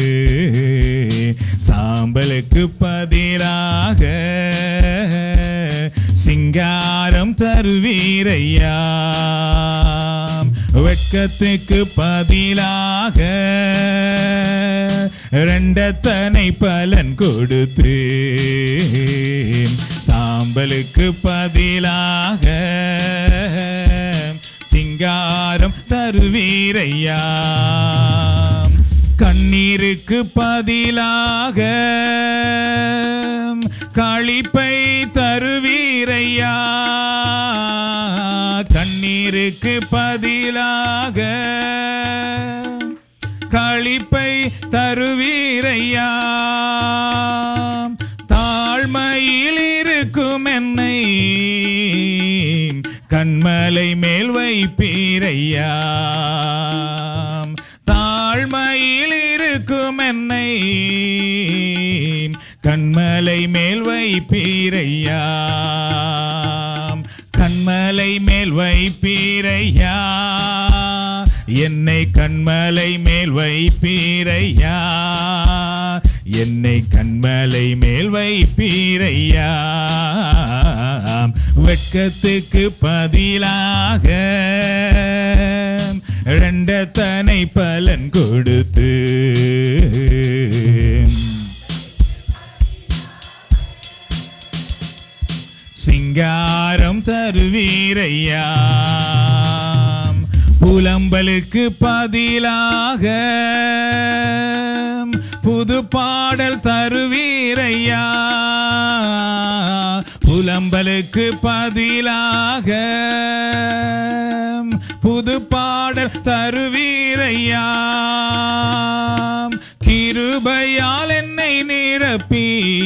சாம்பலுக்கு பதிலாக சிங்காரம் தருவீரையா வெட்கத்துக்கு பதிலாக ரெண்டத்தனை பலன் கொடுத்து சாம்பலுக்கு பதிலாக சிங்காரம் தருவீரையா கண்ணீருக்கு பதிலாக களிப்பை தருவீரையா கண்ணீருக்கு பதிலாக களிப்பை தருவீரையா தாழ்மையில் இருக்கும் என்னை கண்மலை மேல் வைப்பீரையா தாழ்மையில் இருக்கும் என்னை கண்மலை மேல் வைப்பீரையா கண்மலை மேல் வைப்பீரையா என்னை கண்மலை மேல் வைப்பீரையா என்னை கண்மலை மேல் வைப்பீரையா வெட்கத்துக்கு பதிலாக ரெண்டத்தனை பலன் கொடுத்து சிங்காரம் தருவீரையா புலம்பலுக்கு பதிலாக புது பாடல் தருவீரையா புலம்பலுக்கு பதிலாக புது பாடல் தருவீரையா கிருபையால் என்னை நிரப்பி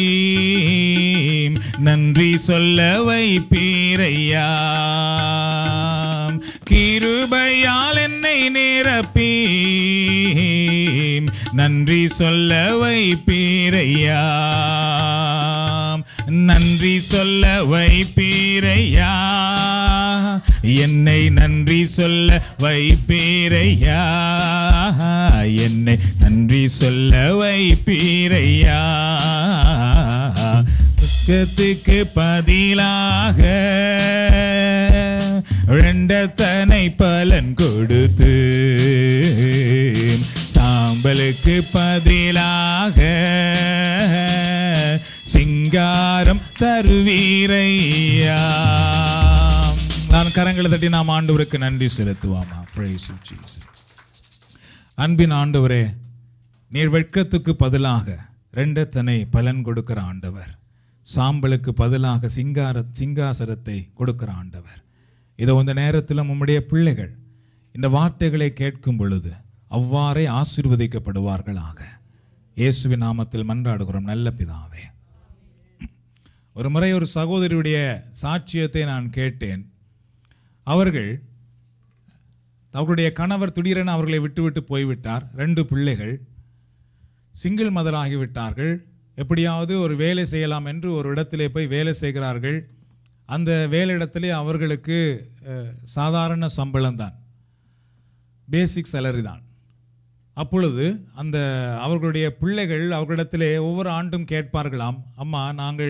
நன்றி சொல்ல வைப்பீரையா கிருபையால் என்னை நிரப்பி நன்றி சொல்ல வைப்பீரையா நன்றி சொல்ல வைப்பீரையா என்னை நன்றி சொல்ல வைப்பீரையா என்னை நன்றி சொல்ல வைப்பீரையா துக்கத்துக்கு பதிலாக ரெண்டத்தனை பலன் கொடுத்து சாம்பலுக்கு பதிலாக சிங்காரம் தருவீரையா நான் கரங்களை தட்டி நாம் ஆண்டவருக்கு நன்றி செலுத்துவாமா Praise you, Jesus. அன்பின் ஆண்டவரே நீர் வெட்கத்துக்கு பதிலாக ரெண்டத்தனை பலன் கொடுக்கிற ஆண்டவர் சாம்பலுக்கு பதிலாக சிங்கார சிங்காசனத்தை கொடுக்கிற ஆண்டவர் இதோ இந்த நேரத்தில் உம்முடைய பிள்ளைகள் இந்த வார்த்தைகளை கேட்கும் பொழுது அவ்வாறே ஆசீர்வதிக்கப்படுவார்களாக இயேசுவின் நாமத்தில் மன்றாடுகிறோம் நல்ல பிதாவே ஒரு முறை ஒரு சகோதரியுடைய சாட்சியத்தை நான் கேட்டேன் அவர்கள் அவர்களுடைய கணவர் திடீரென அவர்களை விட்டுவிட்டு போய்விட்டார் ரெண்டு பிள்ளைகள் சிங்கிள் மதர் ஆகிவிட்டார்கள் எப்படியாவது ஒரு வேலை செய்யலாம் என்று ஒரு இடத்திலே போய் வேலை செய்கிறார்கள் அந்த வேலையிடத்திலே அவர்களுக்கு அஹ், சாதாரண சம்பளம் தான் பேசிக் சேலரி தான் அப்பொழுது அந்த அவர்களுடைய பிள்ளைகள் அவர்களிடத்திலே ஒவ்வொரு ஆண்டும் கேட்பார்களாம் அம்மா நாங்கள்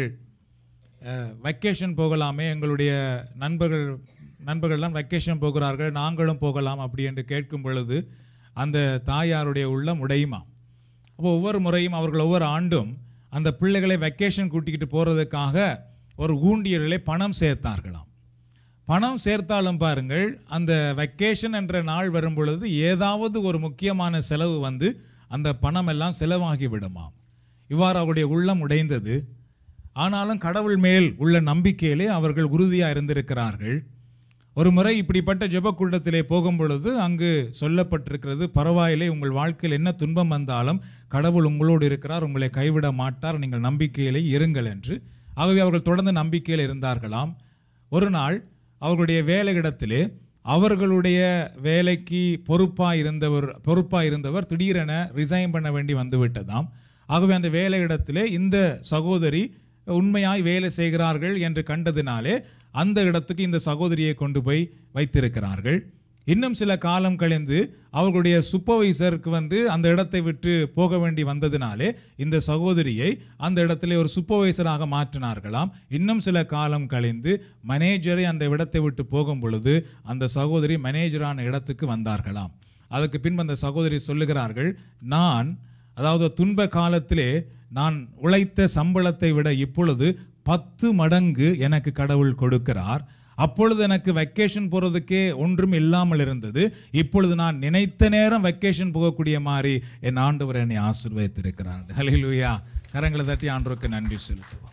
வெக்கேஷன் போகலாமே எங்களுடைய நண்பர்கள் நண்பர்கள்லாம் வெக்கேஷன் போகிறார்கள் நாங்களும் போகலாம் அப்படி என்று கேட்கும் பொழுது அந்த தாயாருடைய உள்ளம் உடையுமாம் அப்போ ஒவ்வொரு முறையும் அவர்கள் ஒவ்வொரு ஆண்டும் அந்த பிள்ளைகளை வெக்கேஷன் கூட்டிக்கிட்டு போகிறதுக்காக ஒரு ஊண்டியர்களை பணம் சேர்த்தார்களாம் பணம் சேர்த்தாலும் பாருங்கள் அந்த வெக்கேஷன் என்ற நாள் வரும் பொழுது ஏதாவது ஒரு முக்கியமான செலவு வந்து அந்த பணம் எல்லாம் செலவாகி விடுமாம் இவ்வாறு அவருடைய உள்ளம் உடைந்தது ஆனாலும் கடவுள் மேல் உள்ள நம்பிக்கையிலே அவர்கள் உறுதியாக இருந்திருக்கிறார்கள் ஒரு முறை இப்படிப்பட்ட ஜெபக்கூட்டத்திலே போகும் பொழுது அங்கு சொல்லப்பட்டிருக்கிறது பரவாயில்லை உங்கள் வாழ்க்கையில் என்ன துன்பம் வந்தாலும் கடவுள் உங்களோடு இருக்கிறார் உங்களை கைவிட மாட்டார் நீங்கள் நம்பிக்கையிலே இருங்கள் என்று ஆகவே அவர்கள் தொடர்ந்து நம்பிக்கையில் இருந்தார்களாம் ஒரு நாள் அவர்களுடைய வேலையிடத்திலே அவர்களுடைய வேலைக்கு பொறுப்பாக இருந்தவர் பொறுப்பாக இருந்தவர் திடீரென ரிசைன் பண்ண வேண்டி வந்துவிட்டதாம் ஆகவே அந்த வேலையிடத்திலே இந்த சகோதரி உண்மையாய் வேலை செய்கிறார்கள் என்று கண்டதினாலே அந்த இடத்துக்கு இந்த சகோதரியை கொண்டு போய் வைத்திருக்கிறார்கள் இன்னும் சில காலம் கழிந்து அவர்களுடைய சூப்பர்வைசருக்கு வந்து அந்த இடத்தை விட்டு போக வேண்டி வந்ததினாலே இந்த சகோதரியை அந்த இடத்திலே ஒரு சூப்பர்வைசராக மாற்றினார்களாம் இன்னும் சில காலம் கழிந்து மேனேஜரை அந்த இடத்தை விட்டு போகும் பொழுது அந்த சகோதரி மேனேஜரான இடத்துக்கு வந்தார்களாம் அதுக்கு பின்பு அந்த சகோதரி சொல்லுகிறார்கள் நான் அதாவது துன்ப காலத்திலே நான் உழைத்த சம்பளத்தை விட இப்பொழுது பத்து மடங்கு எனக்கு கடவுள் கொடுக்கிறார் அப்பொழுது எனக்கு வெக்கேஷன் போகிறதுக்கே ஒன்றும் இல்லாமல் இருந்தது இப்பொழுது நான் நினைத்த நேரம் வெக்கேஷன் போகக்கூடிய மாதிரி என் ஆண்டவர் என்னை ஆசீர்வதித்திருக்கிறார் ஹalleluya கரங்களை தட்டி ஆண்டவருக்கு நன்றி செலுத்துவோம்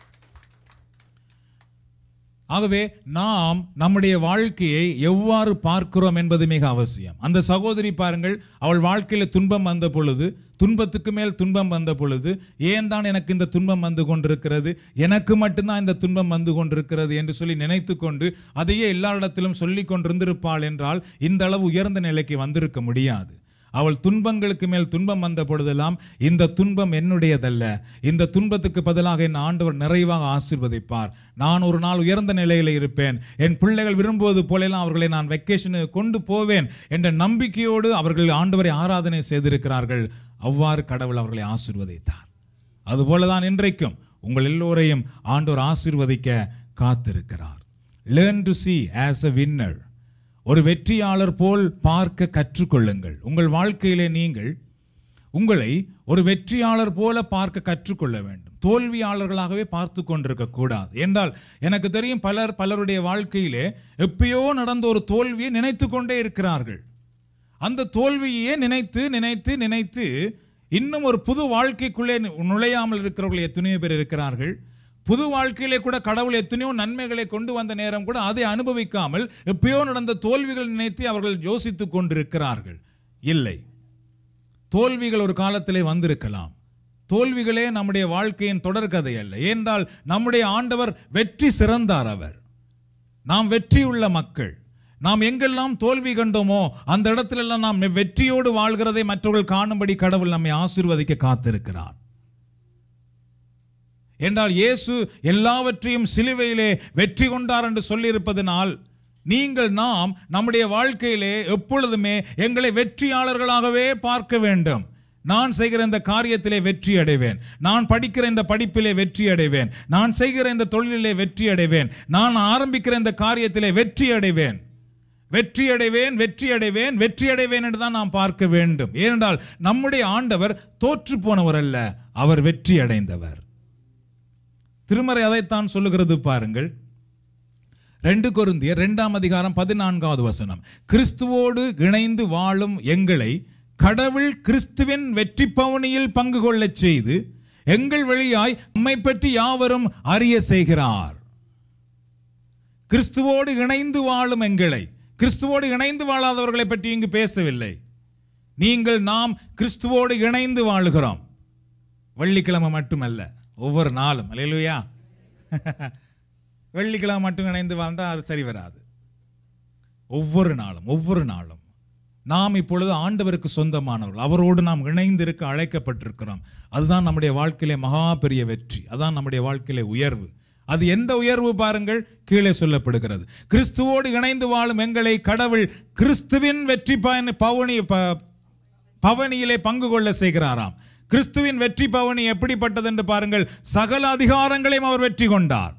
ஆகவே நாம் நம்முடைய வாழ்க்கையை எவ்வாறு பார்க்கிறோம் என்பது மிக அவசியம் அந்த சகோதரி பாருங்கள் அவள் வாழ்க்கையில் துன்பம் வந்த பொழுது துன்பத்துக்கு மேல் துன்பம் வந்த பொழுது ஏன் தான் எனக்கு இந்த துன்பம் வந்து கொண்டிருக்கிறது எனக்கு மட்டும்தான் இந்த துன்பம் வந்து கொண்டிருக்கிறது என்று சொல்லி நினைத்து கொண்டு அதையே எல்லாரிடத்திலும் சொல்லி கொண்டிருந்திருப்பாள் என்றால் இந்த அளவு உயர்ந்த நிலைக்கு வந்திருக்க முடியாது அவள் துன்பங்களுக்கு மேல் துன்பம் வந்த பொழுதெல்லாம் இந்த துன்பம் என்னுடையதல்ல இந்த துன்பத்துக்கு பதிலாக என் ஆண்டவர் நிறைவாக ஆசீர்வதிப்பார் நான் ஒரு நாள் உயர்ந்த நிலையில் இருப்பேன் என் பிள்ளைகள் விரும்புவது போலெல்லாம் அவர்களை நான் வெக்கேஷனுக்கு கொண்டு போவேன் என்ற நம்பிக்கையோடு அவர்கள் ஆண்டவரை ஆராதனை செய்திருக்கிறார்கள் அவ்வாறு கடவுள் அவர்களை ஆசீர்வதித்தார் அதுபோலதான் இன்றைக்கும் உங்கள் எல்லோரையும் ஆண்டவர் ஆசீர்வதிக்க காத்திருக்கிறார் learn to see as a winner ஒரு வெற்றியாளர் போல் பார்க்க கற்றுக்கொள்ளுங்கள் உங்கள் வாழ்க்கையிலே நீங்கள் உங்களை ஒரு வெற்றியாளர் போல பார்க்க கற்றுக்கொள்ள வேண்டும் தோல்வியாளர்களாகவே பார்த்து கொண்டிருக்க கூடாது என்றால் எனக்கு தெரியும் பலர் பலருடைய வாழ்க்கையிலே எப்பயோ நடந்த ஒரு தோல்வியை நினைத்து கொண்டே இருக்கிறார்கள் அந்த தோல்வியே நினைத்து நினைத்து நினைத்து இன்னும் ஒரு புது வாழ்க்கைக்குள்ளே நு- நுழையாமல் இருக்கிறவர்கள் எத்தனையோ பேர் இருக்கிறார்கள் புது வாழ்க்கையிலே கூட கடவுள் எத்தனையோ நன்மைகளை கொண்டு வந்த நேரம் கூட அதை அனுபவிக்காமல் எப்பயோ நடந்த தோல்விகள் நினைத்து அவர்கள் யோசித்துக் கொண்டிருக்கிறார்கள் இல்லை தோல்விகள் ஒரு காலத்திலே வந்திருக்கலாம் தோல்விகளே நம்முடைய வாழ்க்கையின் தொடர்கதை அல்ல ஏனென்றால் நம்முடைய ஆண்டவர் வெற்றி சிறந்தார் அவர் நாம் வெற்றியுள்ள மக்கள் நாம் எங்கெல்லாம் தோல்வி கண்டோமோ அந்த இடத்திலெல்லாம் நாம் வெற்றியோடு வாழ்கிறதை மற்றவர்கள் காணும்படி கடவுள் நம்மை ஆசீர்வதிக்க காத்திருக்கிறார் என்றால் இயேசு எல்லாவற்றையும் சிலுவையிலே வெற்றி கொண்டார் என்று சொல்லியிருப்பதனால் நீங்கள் நாம் நம்முடைய வாழ்க்கையிலே எப்பொழுதுமே எங்களை வெற்றியாளர்களாகவே பார்க்க வேண்டும் நான் செய்கிற இந்த காரியத்திலே வெற்றி அடைவேன் நான் படிக்கிற இந்த படிப்பிலே வெற்றி அடைவேன் நான் செய்கிற இந்த தொழிலிலே வெற்றி அடைவேன் நான் ஆரம்பிக்கிற இந்த காரியத்திலே வெற்றி அடைவேன் வெற்றி அடைவேன் வெற்றி அடைவேன் வெற்றி அடைவேன் என்று தான் நாம் பார்க்க வேண்டும் ஏனென்றால் நம்முடைய ஆண்டவர் தோற்று போனவர் அல்ல அவர் வெற்றி அடைந்தவர் திருமறை அதைத்தான் சொல்லுகிறது பாருங்கள் ரெண்டு கொருந்தியர் இரண்டாம் அதிகாரம் பதினான்காவது வசனம் கிறிஸ்துவோடு இணைந்து வாழும் எங்களை கடவுள் கிறிஸ்துவின் வெற்றி பவனியில் பங்கு கொள்ளச் செய்து எங்கள் வழியாய் நம்மை பற்றி யாவரும் அறிய செய்கிறார் கிறிஸ்துவோடு இணைந்து வாழும் எங்களை கிறிஸ்துவோடு இணைந்து வாழாதவர்களை பற்றி இங்கு பேசவில்லை நீங்கள் நாம் கிறிஸ்துவோடு இணைந்து வாழுகிறோம் வெள்ளிக்கிழமை மட்டுமல்ல ஒவ்வொரு நாளும் அல்லையா வெள்ளிக்கிழமை மட்டும் இணைந்து வாழ்ந்தால் அது சரி வராது ஒவ்வொரு நாளும் ஒவ்வொரு நாளும் நாம் இப்பொழுது ஆண்டவருக்கு சொந்தமானவர்கள் அவரோடு நாம் இணைந்திருக்க அழைக்கப்பட்டிருக்கிறோம் அதுதான் நம்முடைய வாழ்க்கையிலே மகா பெரிய வெற்றி அதான் நம்முடைய வாழ்க்கையிலே உயர்வு அது எந்த உயர்வு பாருங்கள் கீழே சொல்லப்படுகிறது கிறிஸ்துவோடு இணைந்து வாழும் எங்களை கடவுள் கிறிஸ்துவின் வெற்றி பயண பவனி ப- பவனியிலே பங்கு கொள்ள செய்கிறாராம் கிறிஸ்துவின் வெற்றி பவனி எப்படிப்பட்டது என்று பாருங்கள் சகல அதிகாரங்களையும் அவர் வெற்றி கொண்டார்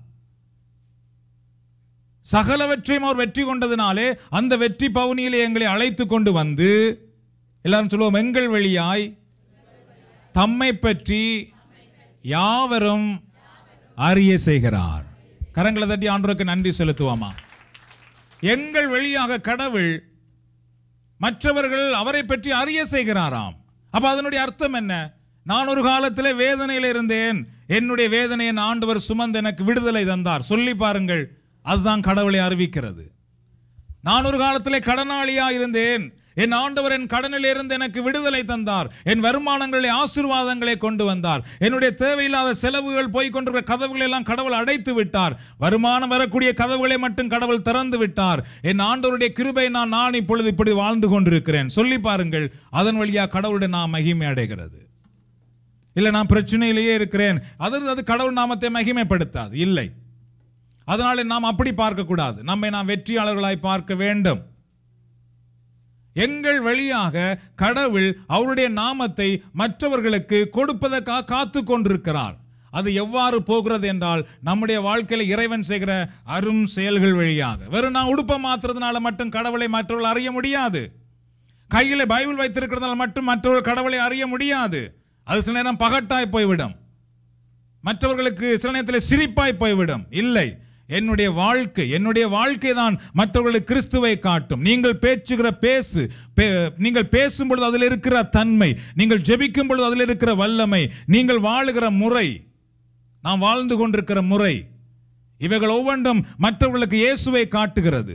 சகலவற்றையும் அவர் வெற்றி கொண்டதினாலே அந்த வெற்றி பவனியிலே எங்களை அழைத்து கொண்டு வந்து எல்லாரும் சொல்லுவோம் எங்கள் வழியாய் தம்மை பற்றி யாவரும் அறிய செய்கிறார் கரங்களை தட்டி ஆண்டவருக்கு நன்றி செலுத்துவோமா எங்கள் வழியாக கடவுள் மற்றவர்கள் அவரை பற்றி அறிய செய்கிறாராம் அப்ப அதனுடைய அர்த்தம் என்ன நான் ஒரு காலத்தில் வேதனையில் இருந்தேன் என்னுடைய வேதனையை ஆண்டவர் சுமந்து எனக்கு விடுதலை தந்தார் சொல்லி பாருங்கள் அதுதான் கடவுளை அறிவிக்கிறது நான் ஒரு காலத்திலே கடனாளியா இருந்தேன் என் ஆண்டவர் என் கடனில் இருந்து எனக்கு விடுதலை தந்தார் என் வருமானங்களை ஆசீர்வாதங்களை கொண்டு வந்தார் என்னுடைய தேவையில்லாத செலவுகள் போய் கொண்டிருக்கிற கதவுகளை எல்லாம் கடவுள் அடைத்து விட்டார் வருமானம் வரக்கூடிய கதவுகளை மட்டும் கடவுள் திறந்து விட்டார் என் ஆண்டவருடைய கிருபை நான் நான் இப்பொழுது இப்படி வாழ்ந்து கொண்டிருக்கிறேன் சொல்லி பாருங்கள் அதன் வழியா கடவுளுடைய நான் மகிமை அடைகிறது இல்லை நான் பிரச்சனையிலேயே இருக்கிறேன் அது அது கடவுள் நாமத்தை மகிமைப்படுத்தாது இல்லை அதனால நாம் அப்படி பார்க்கக்கூடாது நம்மை நாம் வெற்றியாளர்களாய் பார்க்க வேண்டும் எங்கள் வழியாக கடவுள் அவருடைய நாமத்தை மற்றவர்களுக்கு கொடுப்பதற்காக காத்து கொண்டிருக்கிறார் அது எவ்வாறு போகிறது என்றால் நம்முடைய வாழ்க்கையில இறைவன் செய்கிற அரும் செயல்கள் வழியாக வெறும் நான் உடுப்ப மாத்துறதுனால மட்டும் கடவுளை மற்றவர்கள் அறிய முடியாது கையில பைபிள் வைத்திருக்கிறதுனால மட்டும் மற்றவர்கள் கடவுளை அறிய முடியாது அது சில நேரம் பகட்டாய் போய்விடும் மற்றவர்களுக்கு சில நேரத்தில் சிரிப்பாய் போய்விடும் இல்லை என்னுடைய வாழ்க்கை என்னுடைய வாழ்க்கை தான் மற்றவர்களுக்கு கிறிஸ்துவை காட்டும் நீங்கள் பேச்சுகிற பேசு பே- நீங்கள் பேசும் பொழுது அதில் இருக்கிற தன்மை நீங்கள் ஜெபிக்கும் பொழுது அதில் இருக்கிற வல்லமை நீங்கள் வாழுகிற முறை நாம் வாழ்ந்து கொண்டிருக்கிற முறை இவைகள் ஒவ்வொன்றும் மற்றவர்களுக்கு இயேசுவை காட்டுகிறது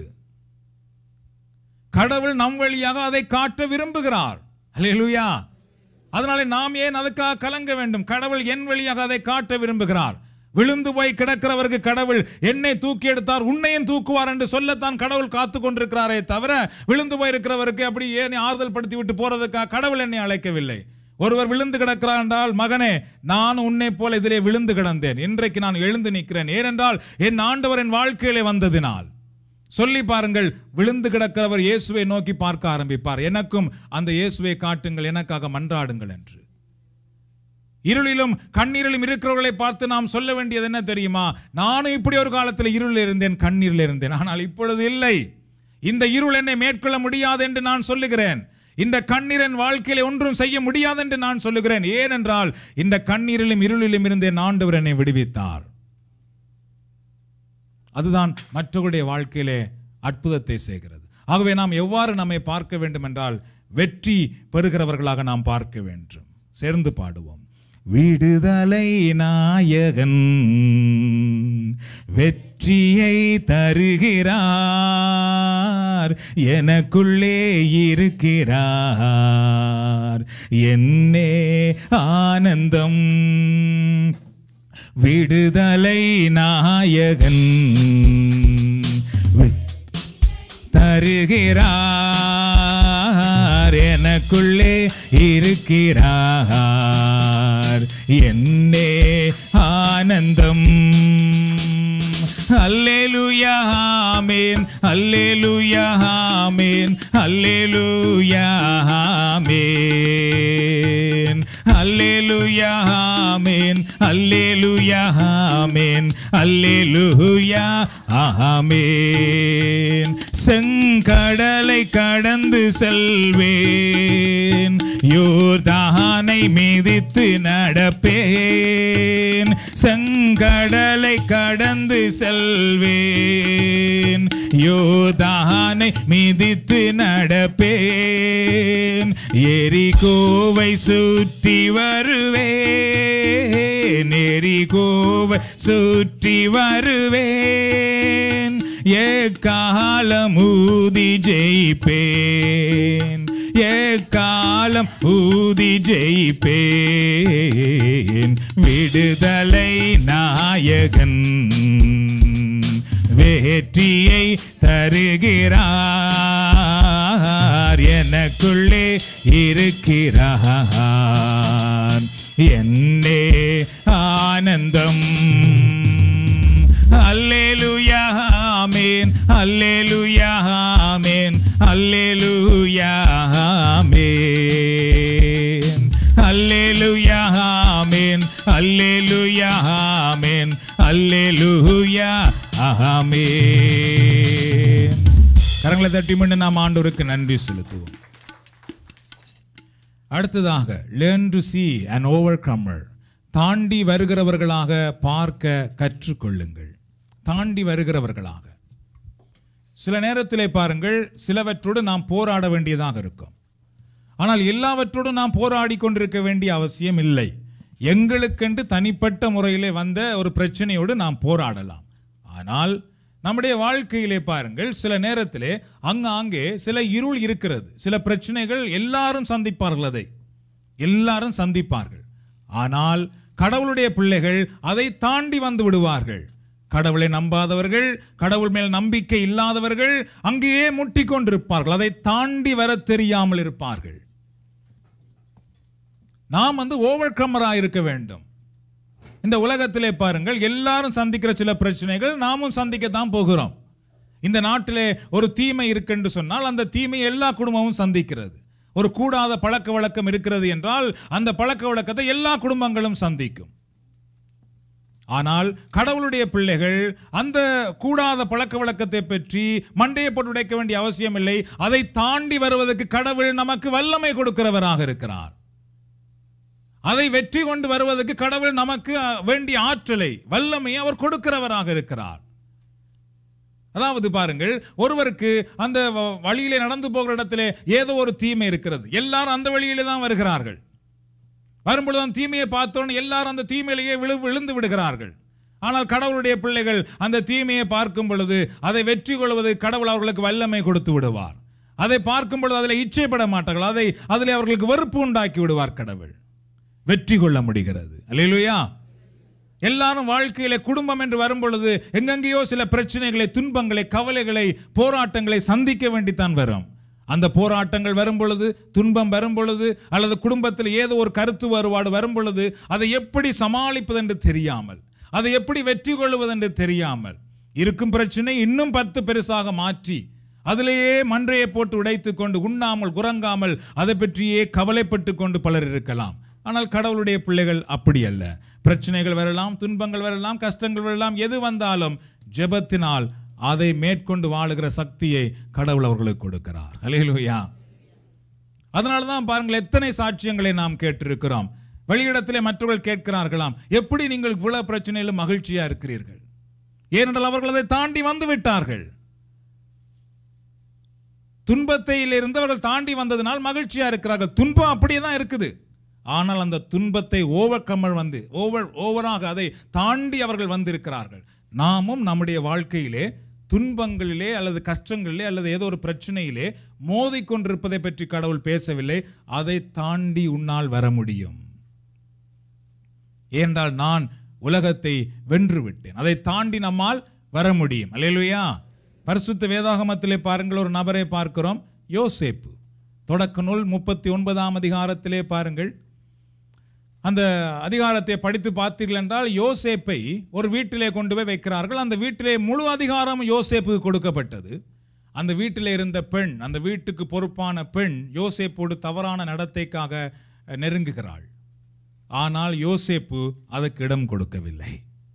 கடவுள் நம் வழியாக அதை காட்ட விரும்புகிறார் அல்லேலூயா அதனால நாம் ஏன் அதுக்காக கலங்க வேண்டும் கடவுள் என் வழியாக அதை காட்ட விரும்புகிறார் விழுந்து போய் கிடக்கிறவருக்கு கடவுள் என்னை தூக்கி எடுத்தார் உன்னையும் தூக்குவார் என்று சொல்லத்தான் கடவுள் காத்து கொண்டிருக்கிறாரே தவிர விழுந்து போய் இருக்கிறவருக்கு அப்படி ஏன் ஆறுதல் படுத்தி விட்டு போறதுக்காக கடவுள் என்னை அழைக்கவில்லை ஒருவர் விழுந்து கிடக்கிறார் என்றால் மகனே நான் உன்னை போல இதிலே விழுந்து கிடந்தேன் இன்றைக்கு நான் எழுந்து நிற்கிறேன் ஏனென்றால் என் ஆண்டவர் என் வாழ்க்கையிலே வந்ததினால் சொல்லி பாருங்கள் விழுந்து கிடக்கிறவர் இயேசுவை நோக்கி பார்க்க ஆரம்பிப்பார் எனக்கும் அந்த இயேசுவை காட்டுங்கள் எனக்காக மன்றாடுங்கள் என்று இருளிலும் கண்ணீரிலும் இருக்கிறவர்களை பார்த்து நாம் சொல்ல வேண்டியது என்ன தெரியுமா நானும் இப்படி ஒரு காலத்தில் இருளில் இருந்தேன் கண்ணீரில் இருந்தேன் ஆனால் இப்பொழுது இல்லை இந்த இருள் என்னை மேற்கொள்ள முடியாது என்று நான் சொல்லுகிறேன் இந்த கண்ணீர் என் வாழ்க்கையில ஒன்றும் செய்ய முடியாது என்று நான் சொல்லுகிறேன் ஏனென்றால் இந்த கண்ணீரிலும் இருளிலும் இருந்து என் ஆண்டவர் என்னை விடுவித்தார் அதுதான் மற்றவருடைய வாழ்க்கையிலே அற்புதத்தை செய்கிறது ஆகவே நாம் எவ்வாறு நம்மை பார்க்க வேண்டும் என்றால் வெற்றி பெறுகிறவர்களாக நாம் பார்க்க வேண்டும் சேர்ந்து பாடுவோம் விடுதலை நாயகன் வெற்றியை தருகிறார் எனக்குள்ளே இருக்கிறார் என்னே ஆனந்தம் விடுதலை நாயகன் வி- தருகிறார் எனக்குள்ளே இருக்கிறார் என்னே ஆனந்தம் அல்லேலூயா ஆமென் அல்லேலூயா ஆமென் அல்லேலூயா ஆமென் அல்லேலூயா ஆமென் அல்லேலூயா ஆமென் அல்லேலூயா ஆமென் செங்கடலை கடந்து செல்வேன் யோர்தானை மிதித்து நடப்பேன் செங்கடலை கடந்து செல்வேன் யோதானை மிதித்து நடப்பேன் எரிகோவை சுற்றி வருவேன் எரிகோவை சுற்றி வருவேன் ஏக்காலம் ஊதி ஜெயிப்பேன் ஏக்காலம் ஊதி ஜெயிப்பேன் விடுதலை நாயகன் வெற்றியை தருகிறார் எனக்குள்ளே இருக்கிறார் என்னே ஆனந்தம் அல்லேலூயா ஆமென் அல்லேலூயா ஆமென் அல்லேலூயா ஆமென் அல்லேலூயா ஆமென் அல்லேலூயா ஆமென் அல்லேலூயா ஆமென் கரங்களை தட்டி மீண்டும் நாம் ஆண்டவருக்கு நன்றி செலுத்துவோம் அடுத்ததாக learn to see an overcomer தாண்டி வருகிறவர்களாக பார்க்க கற்றுக்கொள்ளுங்கள் தாண்டி வருகிறவர்களாக சில நேரத்திலே பாருங்கள் சிலவற்றோடு நாம் போராட வேண்டியதாக இருக்கும் ஆனால் எல்லாவற்றோடும் நாம் போராடி கொண்டிருக்க வேண்டிய அவசியம் இல்லை எங்களுக்கென்று தனிப்பட்ட முறையிலே வந்த ஒரு பிரச்சனையோடு நாம் போராடலாம் ஆனால் நம்முடைய வாழ்க்கையிலே பாருங்கள் சில நேரத்திலே அங்காங்கே சில இருள் இருக்கிறது சில பிரச்சனைகள் எல்லாரும் சந்திப்பார்கள் அதை எல்லாரும் சந்திப்பார்கள் ஆனால் கடவுளுடைய பிள்ளைகள் அதை தாண்டி வந்து விடுவார்கள் கடவுளை நம்பாதவர்கள் கடவுள் மேல் நம்பிக்கை இல்லாதவர்கள் அங்கேயே முட்டிக் கொண்டிருப்பார்கள் அதை தாண்டி வர தெரியாமல் இருப்பார்கள் நாம் வந்து ஓவர் கம்மராக இருக்க வேண்டும் இந்த உலகத்திலே பாருங்கள் எல்லாரும் சந்திக்கிற சில பிரச்சனைகள் நாமும் சந்திக்கத்தான் போகிறோம் இந்த நாட்டிலே ஒரு தீமை இருக்குன்னு சொன்னால் அந்த தீமை எல்லா குடும்பமும் சந்திக்கிறது ஒரு கூடாத பழக்க வழக்கம் இருக்கிறது என்றால் அந்த பழக்க வழக்கத்தை எல்லா குடும்பங்களும் சந்திக்கும் ஆனால் கடவுளுடைய பிள்ளைகள் அந்த கூடாத பழக்க வழக்கத்தை பற்றி மண்டையை போட்டு உடைக்க வேண்டிய அவசியம் இல்லை அதை தாண்டி வருவதற்கு கடவுள் நமக்கு வல்லமை கொடுக்கிறவராக இருக்கிறார் அதை வெற்றி கொண்டு வருவதற்கு கடவுள் நமக்கு அஹ், வேண்டிய ஆற்றலை வல்லமையை அவர் கொடுக்கிறவராக இருக்கிறார் அதாவது பாருங்கள் ஒருவருக்கு அந்த வ- வழியிலே நடந்து போகிற இடத்திலே ஏதோ ஒரு தீமை இருக்கிறது எல்லாரும் அந்த வழியிலே தான் வருகிறார்கள் வரும்பொழுது அந்த தீமையை பார்த்தோன்னு எல்லாரும் அந்த தீமையிலேயே விழு விழுந்து விடுகிறார்கள் ஆனால் கடவுளுடைய பிள்ளைகள் அந்த தீமையை பார்க்கும் பொழுது அதை வெற்றி கொள்வது கடவுள் அவர்களுக்கு வல்லமை கொடுத்து விடுவார் அதை பார்க்கும் பொழுது அதில் இச்சைப்பட மாட்டார்கள் அதை அதில் அவர்களுக்கு வெறுப்பு உண்டாக்கி விடுவார் கடவுள் வெற்றி கொள்ள முடிகிறது அல்லேலூயா எல்லாரும் வாழ்க்கையில குடும்பம் என்று வரும் பொழுது எங்கெங்கேயோ சில பிரச்சனைகளை துன்பங்களை கவலைகளை போராட்டங்களை சந்திக்க வேண்டித்தான் வரும் அந்த போராட்டங்கள் வரும் பொழுது துன்பம் வரும் பொழுது அல்லது குடும்பத்தில் ஏதோ ஒரு கருத்து வேறுபாடு வரும் பொழுது அதை எப்படி சமாளிப்பது என்று தெரியாமல் அதை எப்படி வெற்றி கொள்வது என்று தெரியாமல் இருக்கும் பிரச்சனை இன்னும் பத்து பெருசாக மாற்றி அதிலேயே மன்றையை போட்டு உடைத்துக் கொண்டு உண்ணாமல் குறங்காமல் அதை பற்றியே கவலைப்பட்டு கொண்டு பலர் இருக்கலாம் ஆனால் கடவுளுடைய பிள்ளைகள் அப்படி அல்ல பிரச்சனைகள் வரலாம் துன்பங்கள் வரலாம் கஷ்டங்கள் வரலாம் எது வந்தாலும் ஜெபத்தினால் அதை மேற்கொண்டு வாழுகிற சக்தியை கடவுள் அவர்களுக்கு கொடுக்கிறார் ஹalleluya அதனால தான் பாருங்கள் எத்தனை சாட்சியங்களை நாம் கேட்டிருக்கிறோம் வெளியிடத்திலே மற்றவர்கள் கேட்கிறார்களாம் எப்படி நீங்கள் இவ்வளவு பிரச்சனையிலும் மகிழ்ச்சியா இருக்கிறீர்கள் ஏனென்றால் அவர்கள் அதை தாண்டி வந்து விட்டார்கள் துன்பத்தையில் இருந்து அவர்கள் தாண்டி வந்ததினால் மகிழ்ச்சியா இருக்கிறார்கள் துன்பம் அப்படியே தான் இருக்குது ஆனால் அந்த துன்பத்தை ஓவர் கம்மல் வந்து ஓவர் ஓவராக அதை தாண்டி அவர்கள் வந்திருக்கிறார்கள் நாமும் நம்முடைய வாழ்க்கையிலே துன்பங்களிலே அல்லது கஷ்டங்களிலே அல்லது ஏதோ ஒரு பிரச்சனையிலே மோதிக்கொண்டிருப்பதை பற்றி கடவுள் பேசவில்லை அதை தாண்டி உன்னால் வர முடியும் ஏனென்றால் நான் உலகத்தை வென்று விட்டேன் அதை தாண்டி நம்மால் வர முடியும் அல்லேலூயா பரிசுத்த வேதாகமத்திலே பாருங்கள் ஒரு நபரை பார்க்கிறோம் யோசேப்பு தொடக்க நூல் முப்பத்தி ஒன்பதாம் அதிகாரத்திலே பாருங்கள் அந்த அதிகாரத்தை படித்து பார்த்தீர்கள் என்றால் யோசேப்பை ஒரு வீட்டிலே கொண்டு போய் வைக்கிறார்கள் அந்த வீட்டிலே முழு அதிகாரம் யோசேப்புக்கு கொடுக்கப்பட்டது அந்த வீட்டிலே இருந்த பெண் அந்த வீட்டுக்கு பொறுப்பான பெண் யோசேப்போடு தவறான நடத்தைக்காக அஹ், நெருங்குகிறாள் ஆனால் யோசேப்பு அதற்கு இடம் கொடுக்கவில்லை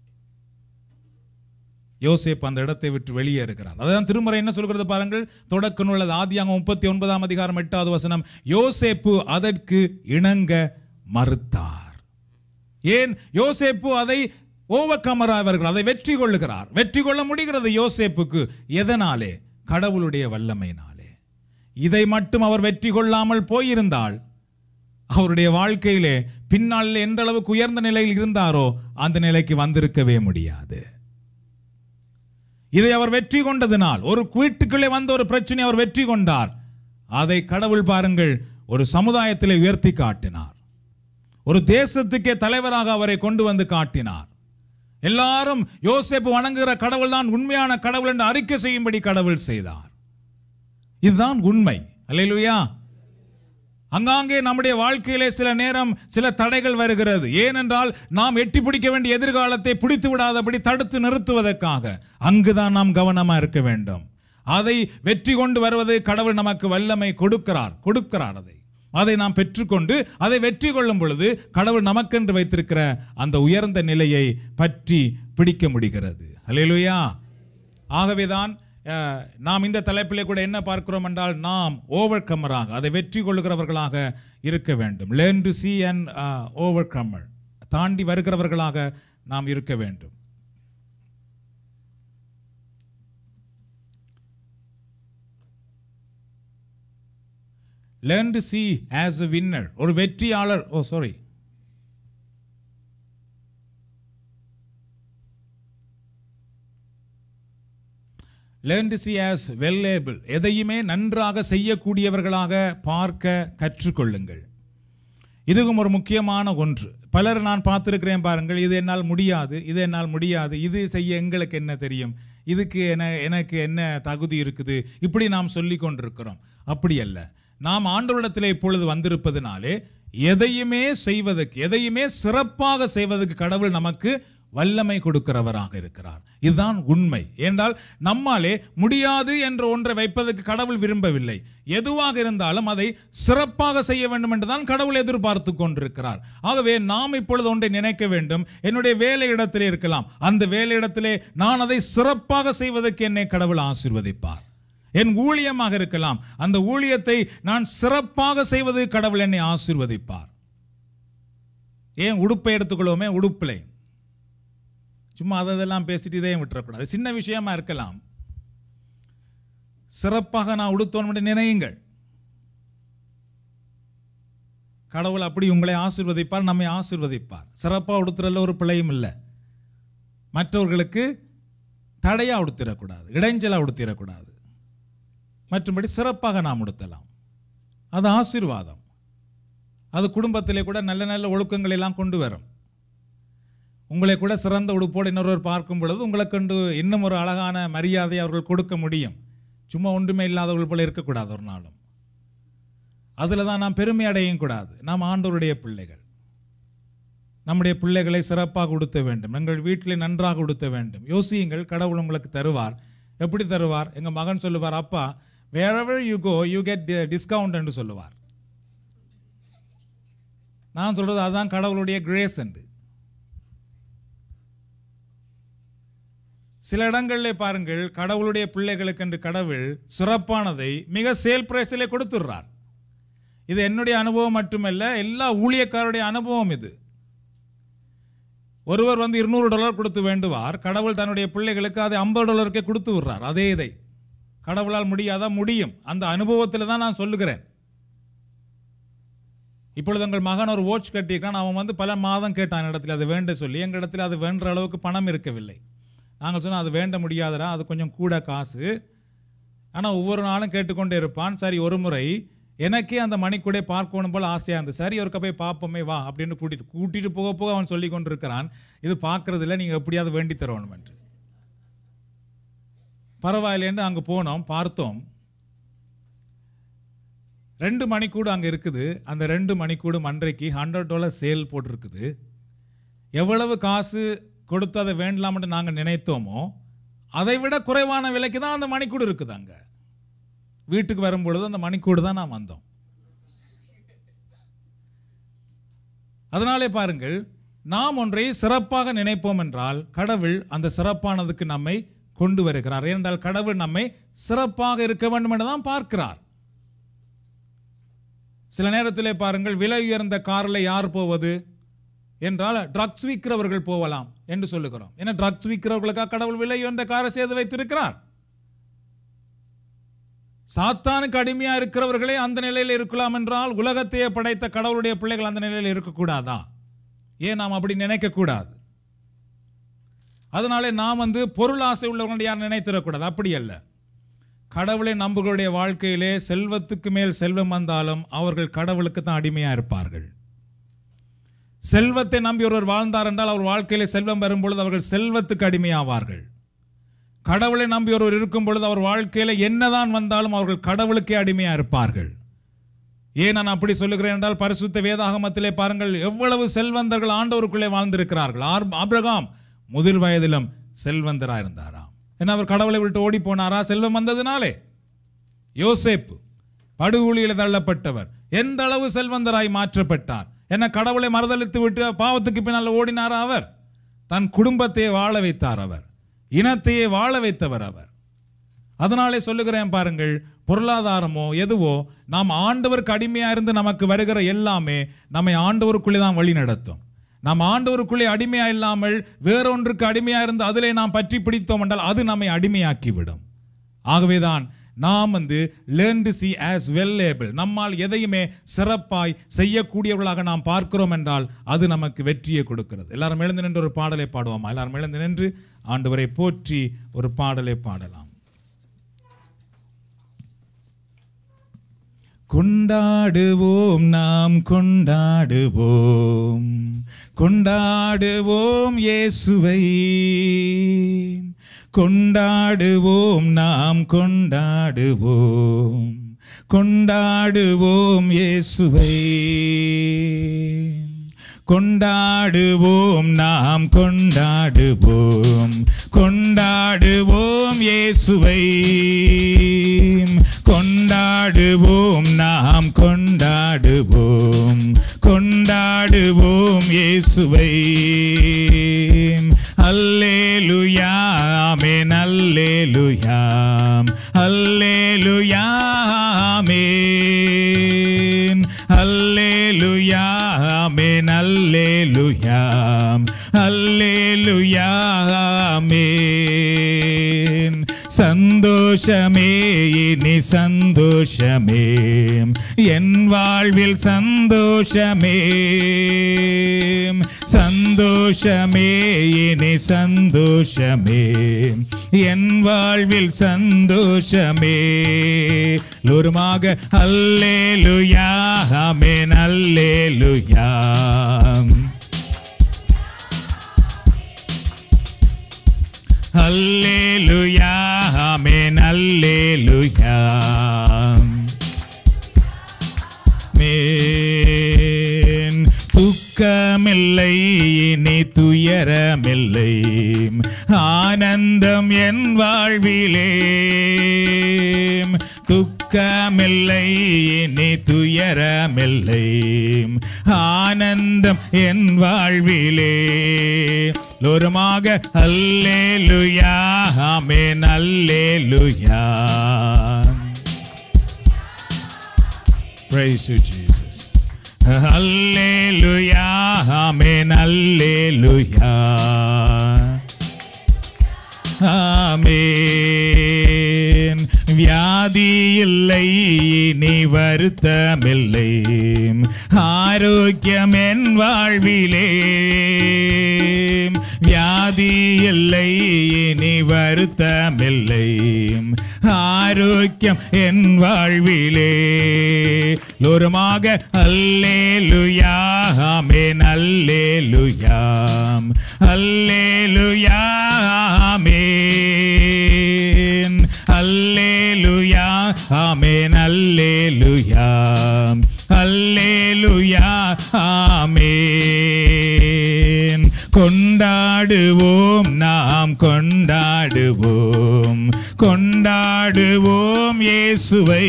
யோசேப்பு அந்த இடத்தை விட்டு வெளியேறுகிறார் அதான் திருமறை என்ன சொல்கிறது பாருங்கள் தொடக்க நூல் ஆதியாங்க முப்பத்தி ஒன்பதாம் அதிகாரம் எட்டாவது வசனம் யோசேப்பு அதற்கு இணங்க மறுத்தார் ஏன் யோசேப்பு அதை ஓவர் கமராவர்கள் அதை வெற்றி கொள்ளுகிறார் வெற்றி கொள்ள முடிகிறது யோசேப்புக்கு எதனாலே கடவுளுடைய வல்லமையினாலே இதை மட்டும் அவர் வெற்றி கொள்ளாமல் போயிருந்தால் அவருடைய வாழ்க்கையிலே பின்னால் எந்த அளவுக்கு உயர்ந்த நிலையில் இருந்தாரோ அந்த நிலைக்கு வந்திருக்கவே முடியாது இதை அவர் வெற்றி கொண்டதினால் ஒரு வீட்டுக்குள்ளே வந்த ஒரு பிரச்சனை அவர் வெற்றி கொண்டார் அதை கடவுள் பாருங்கள் ஒரு சமுதாயத்திலே உயர்த்தி காட்டினார் ஒரு தேசத்துக்கே தலைவராக அவரை கொண்டு வந்து காட்டினார் எல்லாரும் யோசேப்பு வணங்குகிற கடவுள் தான் உண்மையான கடவுள் என்று அறிக்கை செய்யும்படி கடவுள் செய்தார் இதுதான் உண்மை அல்லேலூயா அங்காங்கே நம்முடைய வாழ்க்கையிலே சில நேரம் சில தடைகள் வருகிறது ஏனென்றால் நாம் எட்டி பிடிக்க வேண்டிய எதிர்காலத்தை பிடித்து விடாதபடி தடுத்து நிறுத்துவதற்காக அங்குதான் நாம் கவனமா இருக்க வேண்டும் அதை வெற்றி கொண்டு வருவது கடவுள் நமக்கு வல்லமை கொடுக்கிறார் கொடுக்கிறார் அதை அதை நாம் பெற்றுக்கொண்டு அதை வெற்றி கொள்ளும் பொழுது கடவுள் நமக்கென்று வைத்திருக்கிற அந்த உயர்ந்த நிலையை பற்றி பிடிக்க முடிகிறது அல்லேலூயா ஆகவேதான் அஹ், நாம் இந்த தலைப்பிலே கூட என்ன பார்க்கிறோம் என்றால் நாம் ஓவர் கம்மராக அதை வெற்றி கொள்ளுகிறவர்களாக இருக்க வேண்டும் learn to see and overcomer தாண்டி வருகிறவர்களாக நாம் இருக்க வேண்டும் learn to see as a winner ஒரு வெற்றியாளர் oh sorry learn to see as well able எதையுமே நன்றாக செய்யக்கூடியவர்களாக பார்க்க கற்றுக்கொள்ளுங்கள் இதுவும் ஒரு முக்கியமான ஒன்று பலர் நான் பார்த்திருக்கிறேன் பாருங்கள் இது என்னால் முடியாது இது என்னால் முடியாது இது செய்ய எங்களுக்கு என்ன தெரியும் இதுக்கு என எனக்கு என்ன தகுதி இருக்குது இப்படி நாம் சொல்லி கொண்டிருக்கிறோம் அப்படி அல்ல நாம் ஆண்டவரிடத்தில் இப்பொழுது வந்திருப்பதினாலே எதையுமே செய்வதற்கு எதையுமே சிறப்பாக செய்வதற்கு கடவுள் நமக்கு வல்லமை கொடுக்கிறவராக இருக்கிறார் இதுதான் உண்மை ஏனென்றால் நம்மாலே முடியாது என்ற ஒன்றை வைப்பதற்கு கடவுள் விரும்பவில்லை எதுவாக இருந்தாலும் அதை சிறப்பாக செய்ய வேண்டும் என்றுதான் கடவுள் எதிர்பார்த்து கொண்டிருக்கிறார் ஆகவே நாம் இப்பொழுது ஒன்றை நினைக்க வேண்டும் என்னுடைய வேலை இடத்திலே இருக்கலாம் அந்த வேலை இடத்திலே நான் அதை சிறப்பாக செய்வதற்கு என்னை கடவுள் ஆசீர்வதிப்பார் என் ஊழியமாக இருக்கலாம் அந்த ஊழியத்தை நான் சிறப்பாக செய்வது கடவுள் என்னை ஆசீர்வதிப்பார் ஏன் உடுப்பை எடுத்துக்கொள்வோமே உடுப்பிலை சும்மா அதை இதெல்லாம் பேசிட்டு இதையும் விட்டுறக்கூடாது சின்ன விஷயமா இருக்கலாம் சிறப்பாக நான் உடுத்தோம் என்று நினையுங்கள் கடவுள் அப்படி உங்களை ஆசீர்வதிப்பார் நம்மை ஆசீர்வதிப்பார் சிறப்பாக உடுத்துறதுல ஒரு பிழையும் இல்லை மற்றவர்களுக்கு தடையா உடுத்திடக்கூடாது இடைஞ்சலா உடுத்திடக்கூடாது மற்றும்படி சிறப்பாக நாம் உடுத்தலாம் அது ஆசீர்வாதம் அது குடும்பத்திலே கூட நல்ல நல்ல ஒழுக்கங்களை எல்லாம் கொண்டு வரும் உங்களை கூட சிறந்த உடுப்போடு இன்னொருவர் பார்க்கும் பொழுது உங்களை கண்டு இன்னும் ஒரு அழகான மரியாதை அவர்கள் கொடுக்க முடியும் சும்மா ஒன்றுமே இல்லாதவர்கள் போல இருக்கக்கூடாது ஒரு நாளும் அதில் தான் நாம் பெருமை அடையும் கூடாது நாம் ஆண்டவருடைய பிள்ளைகள் நம்முடைய பிள்ளைகளை சிறப்பாக உடுத்த வேண்டும் எங்கள் வீட்டிலே நன்றாக உடுத்த வேண்டும் யோசியுங்கள் கடவுள் உங்களுக்கு தருவார் எப்படி தருவார் எங்கள் மகன் சொல்லுவார் அப்பா wherever you go you get discount என்று சொல்லுவார் நான் சொல்றது அதுதான் கடவுளுடைய கிரேஸ் என்று சில இடங்களிலே பாருங்கள் கடவுளுடைய பிள்ளைகளுக்கு என்று கடவுள் சிறப்பானதை மிக சேல் பிரைஸிலே கொடுத்துடுறார் இது என்னுடைய அனுபவம் மட்டுமல்ல எல்லா ஊழியக்காரருடைய அனுபவம் இது ஒருவர் வந்து இருநூறு டாலர் கொடுத்து வேண்டுவார் கடவுள் தன்னுடைய பிள்ளைகளுக்கு அதை ஐம்பது டாலருக்கே கொடுத்து விடுறார் அதே இதை கடவுளால் முடியாதா முடியும் அந்த அனுபவத்தில் தான் நான் சொல்லுகிறேன் இப்பொழுது எங்கள் மகன் ஒரு வாட்ச் கட்டியிருக்கான் அவன் வந்து பல மாதம் கேட்டான் இடத்துல அது வேண்ட சொல்லி எங்கள் இடத்துல அது வேண்ட அளவுக்கு பணம் இருக்கவில்லை நாங்கள் சொன்னோம் அது வேண்ட முடியாதடா அது கொஞ்சம் கூட காசு ஆனால் ஒவ்வொரு நாளும் கேட்டுக்கொண்டே இருப்பான் சரி ஒரு முறை எனக்கே அந்த மணிக்கூடை பார்க்கணும் போல ஆசையாக இருந்தது சரி ஒருக்க போய் பார்ப்போமே வா அப்படின்னு கூட்டிட்டு கூட்டிட்டு போக போக அவன் சொல்லி கொண்டிருக்கிறான் இது பார்க்கறது இல்லை நீங்கள் எப்படியாவது வேண்டி தரணும் என்று பரவாயில்லைன்னு அங்கே போனோம் பார்த்தோம் ரெண்டு மணிக்கூடு அங்கே இருக்குது அந்த ரெண்டு மணிக்கூடு மன்றைக்கு ஹண்ட்ரட் டாலர் சேல் போட்டிருக்குது எவ்வளவு காசு கொடுத்து அதை வேண்டலாம்னு நாங்கள் நினைத்தோமோ அதை விட குறைவான விலைக்கு தான் அந்த மணிக்கூடு இருக்குது அங்கே வீட்டுக்கு வரும்பொழுது அந்த மணிக்கூடு தான் நாம் வந்தோம் அதனாலே பாருங்கள் நாம் ஒன்றை சிறப்பாக நினைப்போம் என்றால் கடவுள் அந்த சிறப்பானதுக்கு நம்மை கொண்டு வருகிறார் ஏனென்றால் கடவுள் நம்மை சிறப்பாக இருக்க வேண்டும் என்று தான் பார்க்கிறார் சில நேரத்திலே பாருங்கள் விலை உயர்ந்த காரில் யார் போவது என்றால் ட்ரக்ஸ் விற்கிறவர்கள் போகலாம் என்று சொல்லுகிறோம் ஏன்னா ட்ரக்ஸ் விற்கிறவர்களுக்காக கடவுள் விலை உயர்ந்த காரை செய்து வைத்திருக்கிறார் சாத்தானுக்கு அடிமையா இருக்கிறவர்களே அந்த நிலையில் இருக்கலாம் என்றால் உலகத்தையே படைத்த கடவுளுடைய பிள்ளைகள் அந்த நிலையில் இருக்கக்கூடாதா ஏன் நாம் அப்படி நினைக்க கூடாது அதனாலே நாம் வந்து பொருள் ஆசை உள்ளவர்கள் யார் நினைத்திடக்கூடாது அப்படி அல்ல கடவுளை நம்புகளுடைய வாழ்க்கையிலே செல்வத்துக்கு மேல் செல்வம் வந்தாலும் அவர்கள் கடவுளுக்கு தான் அடிமையா இருப்பார்கள் செல்வத்தை நம்பி ஒருவர் வாழ்ந்தார் என்றால் அவர் வாழ்க்கையிலே செல்வம் வரும் பொழுது அவர்கள் செல்வத்துக்கு அடிமையாவார்கள் கடவுளை நம்பி ஒருவர் இருக்கும் பொழுது அவர் வாழ்க்கையில என்னதான் வந்தாலும் அவர்கள் கடவுளுக்கே அடிமையா இருப்பார்கள் ஏன் நான் அப்படி சொல்லுகிறேன் என்றால் பரிசுத்த வேதாகமத்திலே பாருங்கள் எவ்வளவு செல்வந்தர்கள் ஆண்டவருக்குள்ளே வாழ்ந்திருக்கிறார்கள் ஆர்- ஆபிரகாம் முதிர் வயதிலும் செல்வந்தரா இருந்தாராம் ஏன்னா அவர் கடவுளை விட்டு ஓடி போனாரா செல்வம் வந்ததினாலே யோசேப்பு படுகொலியில் தள்ளப்பட்டவர் எந்த அளவு செல்வந்தராய் மாற்றப்பட்டார் என்ன கடவுளை மறுதளித்து விட்டு பாவத்துக்கு பின்னால் ஓடினாரா அவர் தன் குடும்பத்தையே வாழ வைத்தார் அவர் இனத்தையே வாழ வைத்தவர் அவர் அதனாலே சொல்லுகிறேன் பாருங்கள் பொருளாதாரமோ எதுவோ நாம் ஆண்டவருக்கு அடிமையா இருந்து நமக்கு வருகிற எல்லாமே நம்மை ஆண்டவருக்குள்ளே தான் வழி நடத்தும் நாம் ஆண்டவருக்குள்ளே அடிமையா இல்லாமல் வேறொன்றுக்கு அடிமையா இருந்து அதிலே நாம் பற்றி பிடித்தோம் என்றால் அது நம்மை அடிமையாக்கிவிடும் ஆகவேதான் நாம் வந்து learn to see as well able நம்மால் எதையுமே சிறப்பாய் செய்யக்கூடியவர்களாக நாம் பார்க்கிறோம் என்றால் அது நமக்கு வெற்றியை கொடுக்கிறது எல்லாரும் எழுந்து நின்று ஒரு பாடலை பாடுவோமா எல்லாரும் எழுந்து நின்று ஆண்டவரை போற்றி ஒரு பாடலை பாடலாம் கொண்டாடுவோம் நாம் கொண்டாடுவோம் கொண்டாடுவோம் இயேசுவை கொண்டாடுவோம் நாம் கொண்டாடுவோம் கொண்டாடுவோம் இயேசுவை கொண்டாடுவோம் நாம் கொண்டாடுவோம் கொண்டாடுவோம் இயேசுவை கொண்டாடுவோம் நாம் கொண்டாடுவோம் கொண்டாடுவோம் இயேசுவை அல்லேலுயா ஆமென் அல்லேலுயா அல்லேலுயா ஆமென் அல்லேலுயா ஆமென் அல்லேலுயா அல்லேலுயா ஆமென் சந்தோஷமே இனி சந்தோஷமே என் வாழ்வில் சந்தோஷமே சந்தோஷமே இனி சந்தோஷமே என் வாழ்வில் சந்தோஷமே லோருமாக அல்லேலுயா ஆமென் அல்லேலுயா அல்லேலுயா ஆமென் அல்லேலுயா மேன் துக்கமில்லை இனி துயரமில்லை ஆனந்தம் என் வாழ்விலே துக்கமில்லை இனி துயரமில்லை ஆனந்தம் என் வாழ்விலே லோருமாக அல்லேலுயா ஆமென் அல்லேலுயா Praise you, Jesus. Hallelujah. Amen. Hallelujah. ஆமென் வியாதி இல்லை இனி வருத்தமில்லை ஆரோக்கியம் என் வாழ்விலே வியாதி இல்லை இனி வருத்தமில்லை ஆரோக்கியம் என் வாழ்விலே லோருமாக அல்லேலுயா ஆமென் அல்லேலுயாம் அல்லேலுயா ஆமென் அல்லேலுயா ஆமென் அல்லேலுயா அல்லேலுயா ஆமென் கொண்டாடுவோம் நாம் கொண்டாடுவோம் கொண்டாடுவோம் இயேசுவை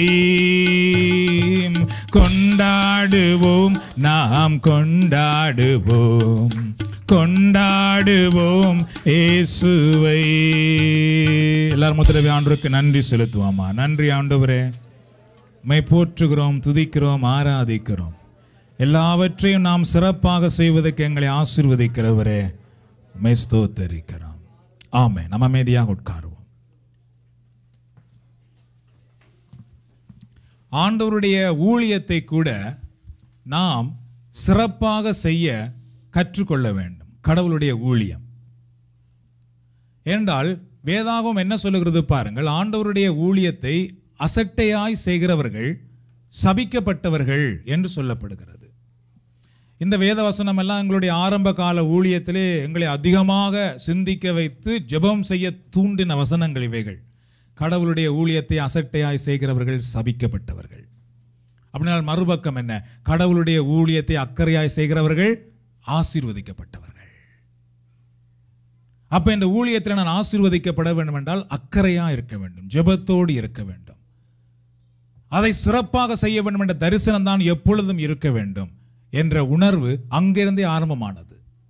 கொண்டாடுவோம் நாம் கொண்டாடுவோம் கொண்டாடுவோம் இயேசுவை எல்லாரும் முத்திரவி ஆண்டவருக்கு நன்றி செலுத்துவோமா நன்றி ஆண்டவரே மை போற்றுகிறோம் துதிக்கிறோம் ஆராதிக்கிறோம் எல்லாவற்றையும் நாம் சிறப்பாக செய்வதற்கு எங்களை ஆசீர்வதிக்கிறவரே மை ஸ்தோத்தரிக்கிறோம் ஆமே நம்ம அமைதியாக உட்காருவோம் ஆண்டவருடைய ஊழியத்தை கூட நாம் சிறப்பாக செய்ய கற்றுக்கொள்ள வேண்டும் கடவுளுடைய ஊழியம் என்றால் வேதாகம் என்ன சொல்லுகிறது பாருங்கள் ஆண்டவருடைய ஊழியத்தை அசட்டையாய் செய்கிறவர்கள் சபிக்கப்பட்டவர்கள் என்று சொல்லப்படுகிறது இந்த வேத வசனம் எல்லாம் எங்களுடைய ஆரம்ப கால ஊழியத்திலே எங்களை அதிகமாக சிந்திக்க வைத்து ஜெபம் செய்ய தூண்டின வசனங்கள் இவைகள் கடவுளுடைய ஊழியத்தை அசட்டையாய் செய்கிறவர்கள் சபிக்கப்பட்டவர்கள் அப்படினால் மறுபக்கம் என்ன கடவுளுடைய ஊழியத்தை அக்கறையாய் செய்கிறவர்கள் ஆசீர்வதிக்கப்பட்டவர்கள் அப்ப இந்த ஊழியத்தில் நான் ஆசீர்வதிக்கப்பட வேண்டும் என்றால் அக்கறையா இருக்க வேண்டும் ஜெபத்தோடு இருக்க வேண்டும் அதை சிறப்பாக செய்ய வேண்டும் என்ற தரிசனம் தான் எப்பொழுதும் இருக்க வேண்டும் என்ற உணர்வு அங்கிருந்தே ஆரம்பமானது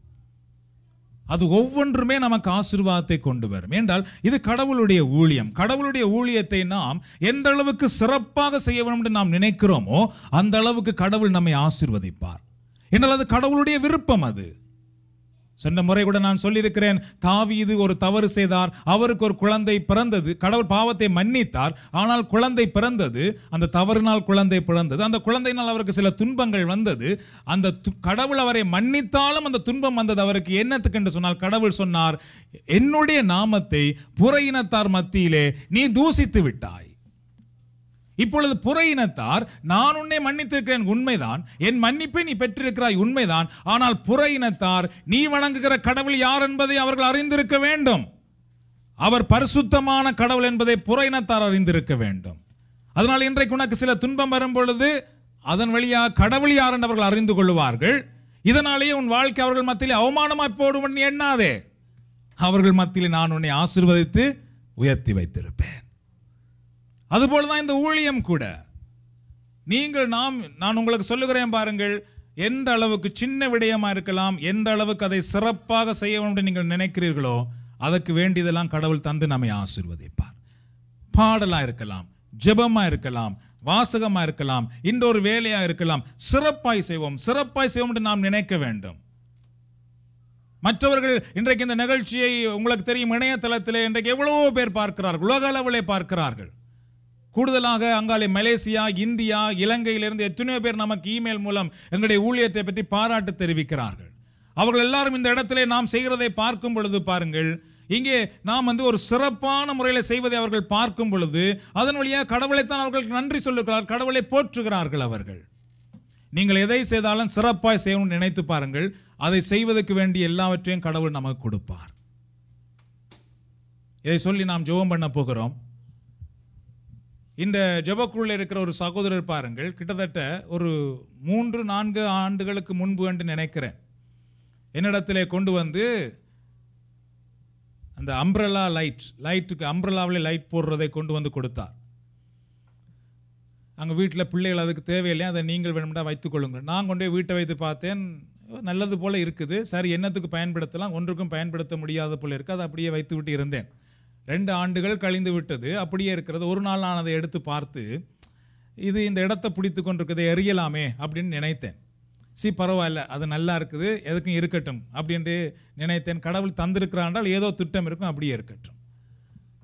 அது ஒவ்வொன்றுமே நமக்கு ஆசீர்வாதத்தை கொண்டு வரும் என்றால் இது கடவுளுடைய ஊழியம் கடவுளுடைய ஊழியத்தை நாம் எந்த அளவுக்கு சிறப்பாக செய்ய வேண்டும் என்று நாம் நினைக்கிறோமோ அந்த அளவுக்கு கடவுள் நம்மை ஆசீர்வதிப்பார் என்றால் அது கடவுளுடைய விருப்பம் அது சென்ற முறை கூட நான் சொல்லியிருக்கிறேன் தாவீது ஒரு தவறு செய்தார் அவருக்கு ஒரு குழந்தை பிறந்தது கடவுள் பாவத்தை மன்னித்தார் ஆனால் குழந்தை பிறந்தது அந்த தவறினால் குழந்தை பிறந்தது அந்த குழந்தையினால் அவருக்கு சில துன்பங்கள் வந்தது அந்த து- கடவுள் அவரை மன்னித்தாலும் அந்த துன்பம் வந்தது அவருக்கு என்னத்துக்கு என்று சொன்னால் கடவுள் சொன்னார் என்னுடைய நாமத்தை புற இனத்தார் மத்தியிலே நீ தூசித்து விட்டாய் இப்பொழுது புற இனத்தார் நான் உன்னை மன்னித்திருக்கிறேன் உண்மைதான் என் மன்னிப்பை நீ பெற்றிருக்கிறாய் உண்மைதான் ஆனால் புற இனத்தார் நீ வணங்குகிற கடவுள் யார் என்பதை அவர்கள் அறிந்திருக்க வேண்டும் அவர் பரிசுத்தமான கடவுள் என்பதை புற இனத்தார் அறிந்திருக்க வேண்டும் அதனால் இன்றைக்கு உனக்கு சில துன்பம் வரும் பொழுது அதன் வழியாக கடவுள் யார் என்று அவர்கள் அறிந்து கொள்வார்கள் இதனாலேயே உன் வாழ்க்கை அவர்கள் மத்தியிலே அவமானமாய் போடும் நீ எண்ணாதே அவர்கள் மத்தியிலே நான் உன்னை ஆசீர்வதித்து உயர்த்தி வைத்திருப்பேன் அதுபோல தான் இந்த ஊழியம் கூட நீங்கள் நாம் நான் உங்களுக்கு சொல்லுகிறேன் பாருங்கள் எந்த அளவுக்கு சின்ன விடயமா இருக்கலாம் எந்த அளவுக்கு அதை சிறப்பாக செய்ய வேண்டும் என்று நீங்கள் நினைக்கிறீர்களோ அதற்கு வேண்டியதெல்லாம் கடவுள் தந்து நம்மை ஆசீர்வதிப்பார் பாடலா இருக்கலாம் ஜெபமா இருக்கலாம் வாசகமா இருக்கலாம் இன்னொரு வேலையா இருக்கலாம் சிறப்பாய் செய்வோம் சிறப்பாய் செய்வோம் என்று நாம் நினைக்க வேண்டும் மற்றவர்கள் இன்றைக்கு இந்த நிகழ்ச்சியை உங்களுக்கு தெரியும் இணையதளத்திலே இன்றைக்கு எவ்வளவோ பேர் பார்க்கிறார்கள் உலக அளவிலே பார்க்கிறார்கள் கூடுதலாக அங்காலே மலேசியா இந்தியா இலங்கையிலிருந்து எத்தனையோ பேர் நமக்கு இமெயில் மூலம் எங்களுடைய ஊழியத்தை பற்றி பாராட்டு தெரிவிக்கிறார்கள் அவர்கள் எல்லாரும் இந்த இடத்திலே நாம் செய்கிறதை பார்க்கும் பொழுது பாருங்கள் இங்கே நாம் வந்து ஒரு சிறப்பான முறையில் செய்வதை அவர்கள் பார்க்கும் பொழுது அதன் வழியாக கடவுளைத்தான் அவர்களுக்கு நன்றி சொல்லுகிறார் கடவுளை போற்றுகிறார்கள் அவர்கள் நீங்கள் எதை செய்தாலும் சிறப்பாய் செய்யணும்னு நினைத்து பாருங்கள் அதை செய்வதற்கு வேண்டிய எல்லாவற்றையும் கடவுள் நமக்கு கொடுப்பார் இதை சொல்லி நாம் ஜெபம் பண்ண போகிறோம் இந்த ஜெபக்குழுல இருக்கிற ஒரு சகோதரர் பாருங்கள் கிட்டத்தட்ட ஒரு மூன்று நான்கு ஆண்டுகளுக்கு முன்பு என்று நினைக்கிறேன் என்னிடத்திலே கொண்டு வந்து அந்த அம்ப்ரலா லைட் லைட்டுக்கு அம்ப்ரலாவிலே லைட் போடுறதை கொண்டு வந்து கொடுத்தார் அங்கே வீட்டில் பிள்ளைகள் அதுக்கு தேவையில்லையா அதை நீங்கள் வேணும்னா வைத்துக்கொள்ளுங்கள் நான் கொண்டு போய் வீட்டை வைத்து பார்த்தேன் நல்லது போல இருக்குது சரி என்னத்துக்கு பயன்படுத்தலாம் ஒன்றுக்கும் பயன்படுத்த முடியாத போல இருக்கு அதை அப்படியே வைத்து விட்டு இருந்தேன் ரெண்டு ஆண்டுகள் கழிந்து விட்டது அப்படியே இருக்கிறது ஒரு நாள் நான் அதை எடுத்து பார்த்து இது இந்த இடத்த பிடித்து கொண்டிருக்குதை எறியலாமே அப்படின்னு நினைத்தேன் சி பரவாயில்ல அது நல்லா இருக்குது எதுக்கும் இருக்கட்டும் அப்படின்ட்டு நினைத்தேன் கடவுள் தந்திருக்கிறான் என்றால் ஏதோ திட்டம் இருக்கும் அப்படியே இருக்கட்டும்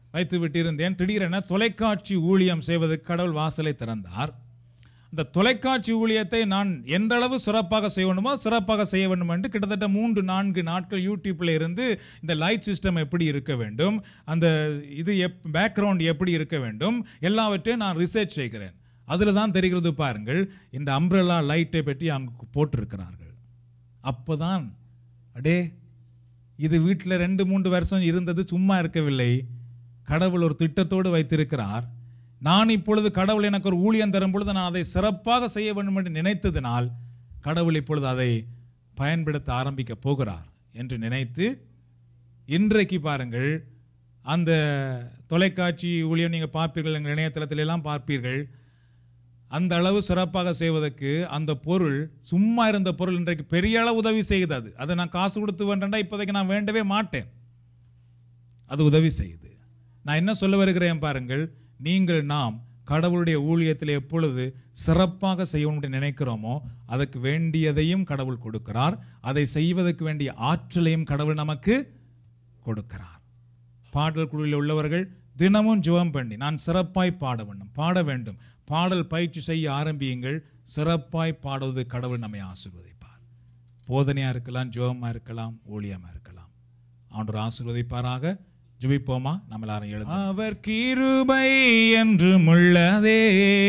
வைத்து விட்டிருந்தேன் திடீரென தொலைக்காட்சி ஊழியம் செய்வதற்கு கடவுள் வாசலை திறந்தார் இந்த தொலைக்காட்சி ஊழியத்தை நான் எந்த அளவு சிறப்பாக செய்ய வேண்டுமோ சிறப்பாக செய்ய வேண்டும் என்று கிட்டத்தட்ட மூன்று நான்கு நாட்கள் யூடியூப்ல இருந்து இந்த லைட் சிஸ்டம் எப்படி இருக்க வேண்டும் அந்த இது எப் பேக்ரவுண்ட் எப்படி இருக்க வேண்டும் எல்லாவற்றையும் நான் ரிசர்ச் செய்கிறேன் அதில் தான் தெரிகிறது பாருங்கள் இந்த அம்ப்ரெல்லா லைட்டை பற்றி அங்கு போட்டிருக்கிறார்கள் அப்போதான் அடே இது வீட்டில் ரெண்டு மூன்று வருஷம் இருந்தது சும்மா இருக்கவில்லை கடவுள் ஒரு திட்டத்தோடு வைத்திருக்கிறார் நான் இப்பொழுது கடவுள் எனக்கு ஒரு ஊழியம் தரும் பொழுது நான் அதை சிறப்பாக செய்ய வேண்டும் என்று நினைத்ததினால் கடவுள் இப்பொழுது அதை பயன்படுத்த ஆரம்பிக்க போகிறார் என்று நினைத்து இன்றைக்கு பாருங்கள் அந்த தொலைக்காட்சி ஊழியம் நீங்கள் பார்ப்பீர்கள் எங்கள் இணையதளத்தில எல்லாம் பார்ப்பீர்கள் அந்த அளவு சிறப்பாக செய்வதற்கு அந்த பொருள் சும்மா இருந்த பொருள் இன்றைக்கு பெரிய அளவு உதவி செய்யுது அது அதை நான் காசு கொடுத்து வேண்டா இப்போதைக்கு நான் வேண்டவே மாட்டேன் அது உதவி செய்யுது நான் என்ன சொல்ல வருகிறேன் பாருங்கள் நீங்கள் நாம் கடவுளுடைய ஊழியத்தில் எப்பொழுது சிறப்பாக செய்யணும் என்று நினைக்கிறோமோ அதற்கு வேண்டியதையும் கடவுள் கொடுக்கிறார் அதை செய்வதற்கு வேண்டிய ஆற்றலையும் கடவுள் நமக்கு கொடுக்கிறார் பாடல் குழுவில் உள்ளவர்கள் தினமும் ஜெபம் பண்ணி நான் சிறப்பாய் பாட வேண்டும் பாட வேண்டும் பாடல் பயிற்சி செய்ய ஆரம்பியுங்கள் சிறப்பாய் பாடுவது கடவுள் நம்மை ஆசீர்வதிப்பார் போதனையா இருக்கலாம் ஜெபமா இருக்கலாம் ஊழியமா இருக்கலாம் ஆண்டவர் ஆசீர்வதிப்பாராக ஜெபிப்போமா நம்ம எல்லாரும் எழுத அவர் கிருபை என்று முள்ளதே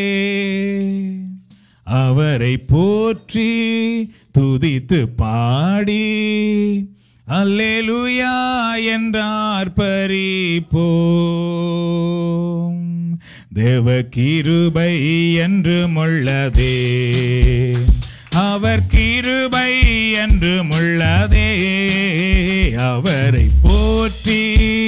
அவரை போற்றி துதித்து பாடி அல்லேலூயா என்றார் பரிப்போம் தேவ கிருபை என்று முள்ளதே அவர் கிருபை என்று முள்ளதே அவரை போற்றி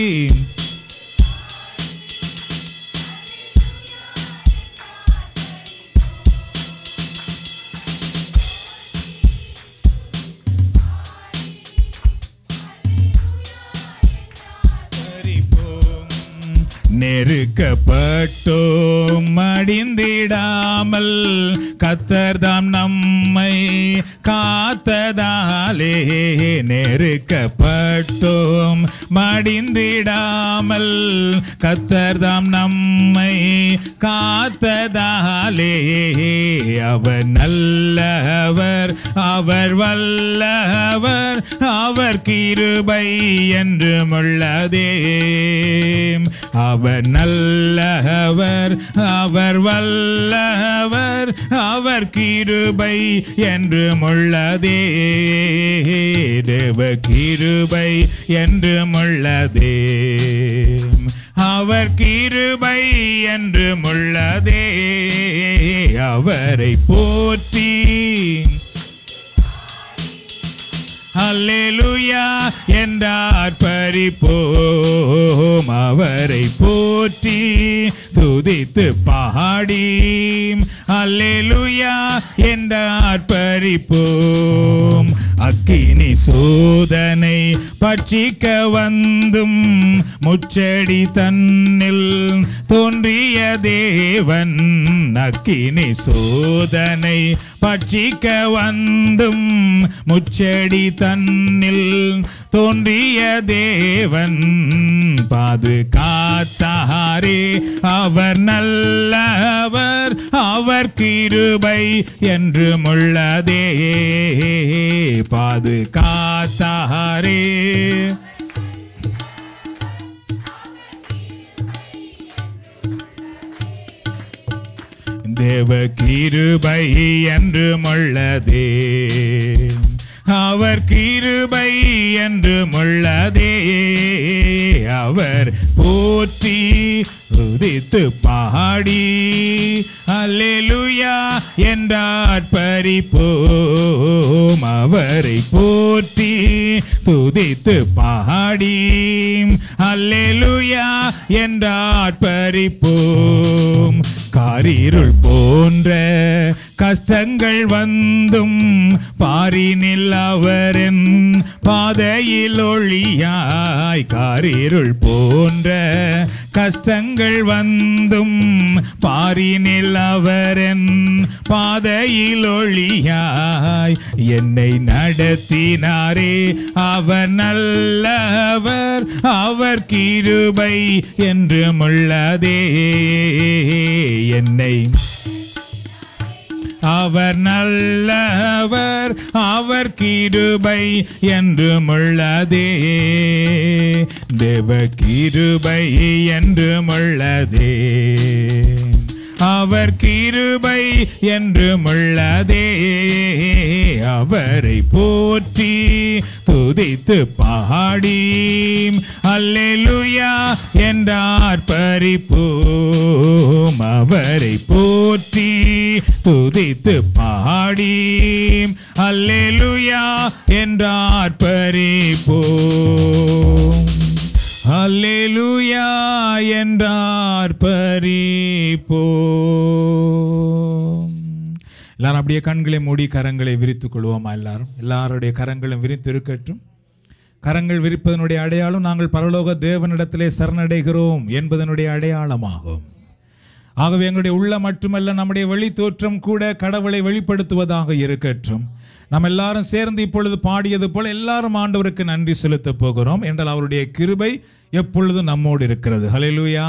நெருக்கப்பட்டோம் மடிந்திடாமல் கத்தர்தாம் நம்மை காத்ததாலே நெருக்கப்பட்டோம் மடிந்திடாமல் கத்தர்தாம் நம்மை காத்ததாலே அவர் நல்லவர் அவர் வல்லவர் அவர் கிருபை என்று முள்ளதே அவர் நல்லவர் அவர் வல்லவர் அவர் கிருபை என்று முள்ளதே தேவ கிருபை என்று முள்ளதே அவர் கிருபை என்று முள்ளதே அவரை போற்றி அல்லேலூயா என்றார் பரிப்போம் அவரை போற்றி துதித்து பாடி அல்லேலூயா என்றார் பரிப்போம் அக்கினி சோதனை பட்சிக்க வந்தும் முச்சடி தன்னில் தோன்றிய தேவன் அக்கினி சோதனை பட்சிக்க வந்தும் முச்சடி தன்னில் தோன்றிய தேவன் பாதுகாத்தாரே அவர் நல்லவர் அவர் கிருபை என்று முள்ளதே பாதுகாத்தாரே தேவ கிருபை என்று முள்ளதே அவர் கிருபை என்று முள்ளதே அவர் போற்றி உதித்து பாடி அல்லேலூயா என்றார் பரிப்போம் அவரை போற்றி துதித்து பாடி அல்லேலூயா என்றார் பரிப்போம் காரிருள் போன்ற கஷ்டங்கள் வந்தும் பாரினில் அவரின் பாதையில் ஒளியாய் காரிருள் போன்ற கஷ்டங்கள் வந்தும் பாரினில் அவரின் பாதையில் ஒளியாய் என்னை நடத்தினாரே அவர் நல்லவர் அவர் கிருபை என்றும் உள்ளதே என்னை அவர் நல்லவர் அவர் கிருபை என்றும் உள்ளதே தேவ கிருபை என்றும் உள்ளதே அவர் கிருபை என்றும் உள்ளதே அவரை போற்றி துதித்து பாடி அல்லேலூயா என்றார் பறிப்போம் அவரை போற்றி துதித்து பாடி அல்லேலூயா என்றார் பறிப்போம் அல்லேலூயா என்றார் பறிப்போம் எல்லாரும் அப்படியே கண்களை மூடி கரங்களை விரித்துக் கொள்வோமா எல்லாரும் எல்லாருடைய கரங்களும் விரித்து இருக்கட்டும் கரங்கள் விரிப்பதனுடைய அடையாளம் நாங்கள் பரலோக தேவனிடத்திலே சரணடைகிறோம் என்பதனுடைய அடையாளமாகும் ஆகவே எங்களுடைய உள்ள மட்டுமல்ல நம்முடைய வெளி தோற்றம் கூட கடவுளை வெளிப்படுத்துவதாக இருக்கட்டும் நாம் எல்லாரும் சேர்ந்து இப்பொழுது பாடியது போல எல்லாரும் ஆண்டவருக்கு நன்றி செலுத்தப் போகிறோம் என்றால் அவருடைய கிருபை எப்பொழுதும் நம்மோடு இருக்கிறது ஹalleluya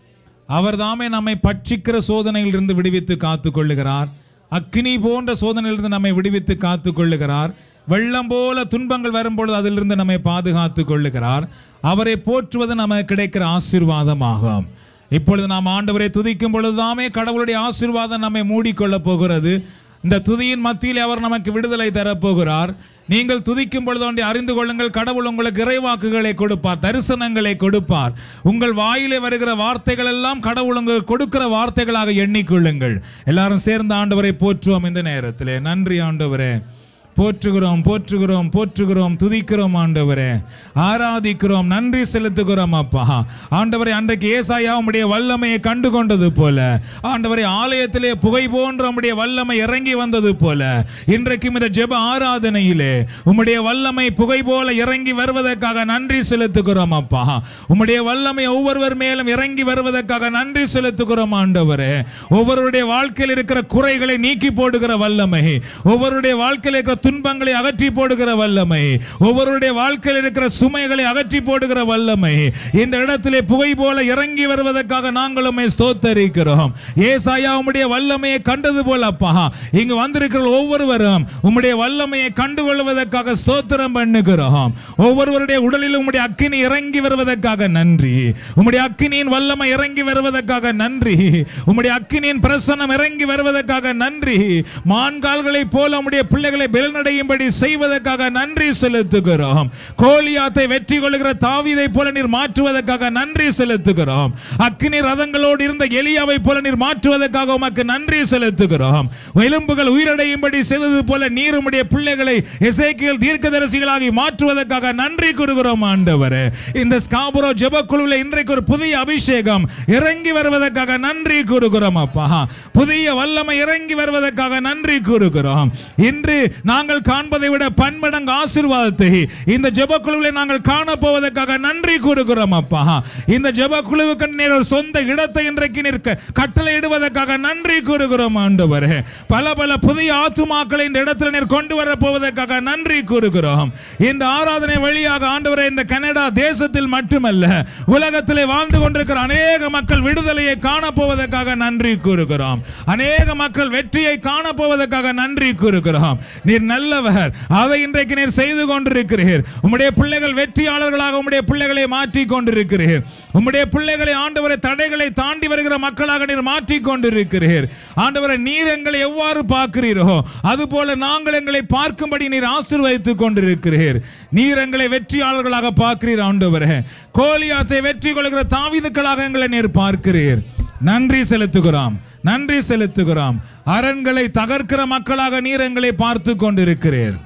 அவர் தாமே நம்மை பட்சிக்கிற சோதனையிலிருந்து விடுவித்து காத்து கொள்ளுகிறார் அக்னி போன்ற சோதனையிலிருந்து நம்மை விடுவித்து காத்து கொள்ளுகிறார் வெள்ளம் போல துன்பங்கள் வரும்பொழுது அதிலிருந்து நம்மை பாதுகாத்து கொள்ளுகிறார் அவரை போற்றுவது நமக்கு கிடைக்கிற ஆசீர்வாதமாகும் இப்பொழுது நாம் ஆண்டவரை துதிக்கும் பொழுதுதாமே கடவுளுடைய ஆசீர்வாதம் நம்மை மூடிக்கொள்ளப் போகிறது இந்த துதியின் மத்தியில் அவர் நமக்கு விடுதலை தரப்போகிறார் நீங்கள் துதிக்கும் பொழுது ஒன்றை அறிந்து கொள்ளுங்கள் கடவுள் உங்களுக்கு இறைவாக்குகளை கொடுப்பார் தரிசனங்களை கொடுப்பார் உங்கள் வாயிலே வருகிற வார்த்தைகள் எல்லாம் கடவுள் உங்களுக்கு கொடுக்கிற வார்த்தைகளாக எண்ணிக்கொள்ளுங்கள் எல்லாரும் சேர்ந்து ஆண்டவரை போற்றுவோம் இந்த நேரத்திலே நன்றி ஆண்டவரே போற்றுகிறோம் போற்றுகிறோம் போற்றுகிறோம் துதிக்கிறோம் ஆண்டவரே ஆராதிக்கிறோம் நன்றி செலுத்துகிறோம் அப்பா ஆண்டவரை அன்றைக்கு ஏசாயா உம்முடைய வல்லமையை கண்டு கொண்டது போல ஆண்டவரை ஆலயத்திலே புகை போன்ற உம்முடைய வல்லமை இறங்கி வந்தது போல இன்றைக்கும் இந்த ஜெப ஆராதனையிலே உம்முடைய வல்லமை புகை போல இறங்கி வருவதற்காக நன்றி செலுத்துகிறோம் அப்பா உம்முடைய வல்லமை ஒவ்வொருவர் மேலும் இறங்கி வருவதற்காக நன்றி செலுத்துகிறோம் ஆண்டவரே ஒவ்வொருடைய வாழ்க்கையில் இருக்கிற குறைகளை நீக்கி போடுகிற வல்லமை ஒவ்வொருடைய வாழ்க்கையில் இருக்கிற துன்பங்களை அகற்றி போடுகிற வல்லமை ஒவ்வொருடைய வாழ்க்கையில் இருக்கிற சுமைகளை அகற்றி போடுகிற வல்லமை இந்த இடத்திலே புகை போல இறங்கி வருவதற்காக நாங்கள் உம்மை ஸ்தோத்தரிக்கிறோம் ஏசாயா உம்முடைய வல்லமையை கண்டது போல அப்பா இங்கு வந்திருக்கிற ஒவ்வொருவரும் உம்முடைய வல்லமையை கண்டுகொள்வதற்காக ஸ்தோத்திரம் பண்ணுகிறோம் ஒவ்வொருவருடைய உடலில் உம்முடைய அக்கினி இறங்கி வருவதற்காக நன்றி உம்முடைய அக்கினியின் வல்லமை இறங்கி வருவதற்காக நன்றி உம்முடைய அக்கினியின் பிரசனம் இறங்கி வருவதற்காக நன்றி மான்கால்களை போல உம்முடைய பிள்ளைகளை பலனடையும்படி செய்வதற்காக நன்றி செலுத்துகிறோம் கோலியாத்தை வெற்றி கொள்கிற தாவீதை போல நீர் மாற்றுவதற்காக நன்றி செலுத்துகிறோம் அக்கினி ரதங்களோடு இருந்த எலியாவை போல நீர் மாற்றுவதற்காக உமக்கு நன்றி செலுத்துகிறோம் எலும்புகள் உயிரடையும்படி செய்தது போல நீர் உம்முடைய பிள்ளைகளை எசேக்கியல் தீர்க்கதரிசிகளாகி மாற்றுவதற்காக நன்றி கூறுகிறோம் ஆண்டவரே இந்த ஸ்காபுரோ ஜெபக்குழுவில் இன்றைக்கு ஒரு புதிய அபிஷேகம் இறங்கி வருவதற்காக நன்றி கூறுகிறோம் அப்பா புதிய வல்லமை இறங்கி வருவதற்காக நன்றி கூறுகிறோம் இன்று நாங்கள் காண்பதை விட பன்மடங்கு ஆசீர்வாதத்தை இந்த ஜெபக்குழுவில் நாங்கள் காணப்போவதற்காக நன்றி கூறுகிறோம் அப்பா இந்த ஜெபக்குழுவுக்கு நீர் ஒரு சொந்த இடத்தை இன்றைக்கு நிற்க கட்டளையிடுவதற்காக நன்றி கூறுகிறோம் ஆண்டவரே பல பல புதிய ஆத்துமாக்களை இந்த இடத்துல நீர் கொண்டு வர போவதற்காக நன்றி கூறுகிறோம் இந்த ஆராதனை வழியாக ஆண்டவரே இந்த கனடா தேசத்தில் மட்டுமல்ல உலகத்திலே வாழ்ந்து கொண்டிருக்கிற அநேக மக்கள் விடுதலையை காணப்போவதற்காக நன்றி கூறுகிறோம் அநேக மக்கள் வெற்றியை காணப்போவதற்காக நன்றி கூறுகிறோம் நீர் நல்லவர் அதை இன்றைக்கு நீர் செய்து கொண்டிருக்கிறீர் உம்முடைய பிள்ளைகள் வெற்றியாளர்களாக உம்முடைய பிள்ளைகளை மாற்றி கொண்டிருக்கிறீர் உம்முடைய பிள்ளைகளை ஆண்டவரை தடைகளை தாண்டி வருகிற மக்களாக நீர் மாற்றி கொண்டிருக்கிறீர் ஆண்டவரை நீர் எங்களை எவ்வாறு பார்க்கிறீரோ அதுபோல நாங்கள் எங்களை பார்க்கும்படி நீர் ஆசீர்வதித்துக் கொண்டிருக்கிறீர் நீர் எங்களை வெற்றியாளர்களாக பார்க்கிறீர் ஆண்டவரே கோலியாத்தை வெற்றி கொள்கிற தாவிதுக்களாக எங்களை நீர் பார்க்கிறீர் நன்றி செலுத்துகிறோம் நன்றி செலுத்துகிறோம் அரண்களை தகர்க்கிற மக்களாக நீர் எங்களை பார்த்து கொண்டிருக்கிறீர்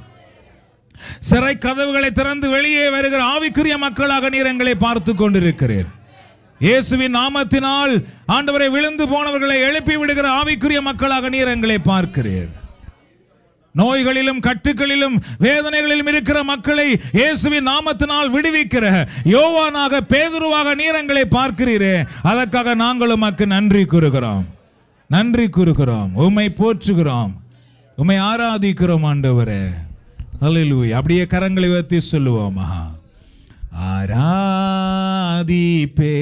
சிறை கதவுகளை திறந்து வெளியே வருகிற ஆவிக்குரிய மக்களாக நீர் எங்களை பார்த்து கொண்டிருக்கிறீர் இயேசுவின் நாமத்தினால் ஆண்டவரை விழுந்து போனவர்களை எழுப்பி விடுகிற ஆவிக்குரிய மக்களாக நீர் எங்களை பார்க்கிறீர் நோய்களிலும் கட்டுகளிலும் வேதனைகளிலும் இருக்கிற மக்களை இயேசுவின் நாமத்தினால் விடுவிக்கிற யோவானாக பேதுருவாக நீரங்களை பார்க்கிறீரே அதற்காக நாங்களும் உமக்கு நன்றி கூறுகிறோம் நன்றி கூறுகிறோம் உம்மை போற்றுகிறோம் உம்மை ஆராதிக்கிறோம் ஆண்டவரே அல்லேலூயா அப்படியே கரங்களை உயர்த்தி சொல்லுவோமா ஆராதிப்பே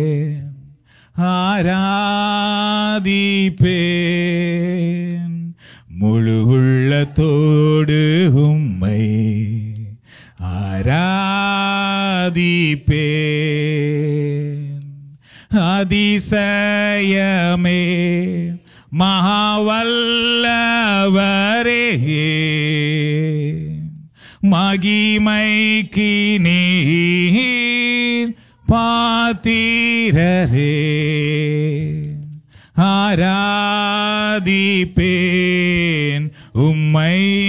ஆராதிப்பேன் முழு உள்ளத்தோடு உம்மை ஆராதிப்பேன் அதிசயமே மகாவல்லவரே மகிமைக்கு நீர் பாத்திரரே ஆராதிப்பேன் உம்மை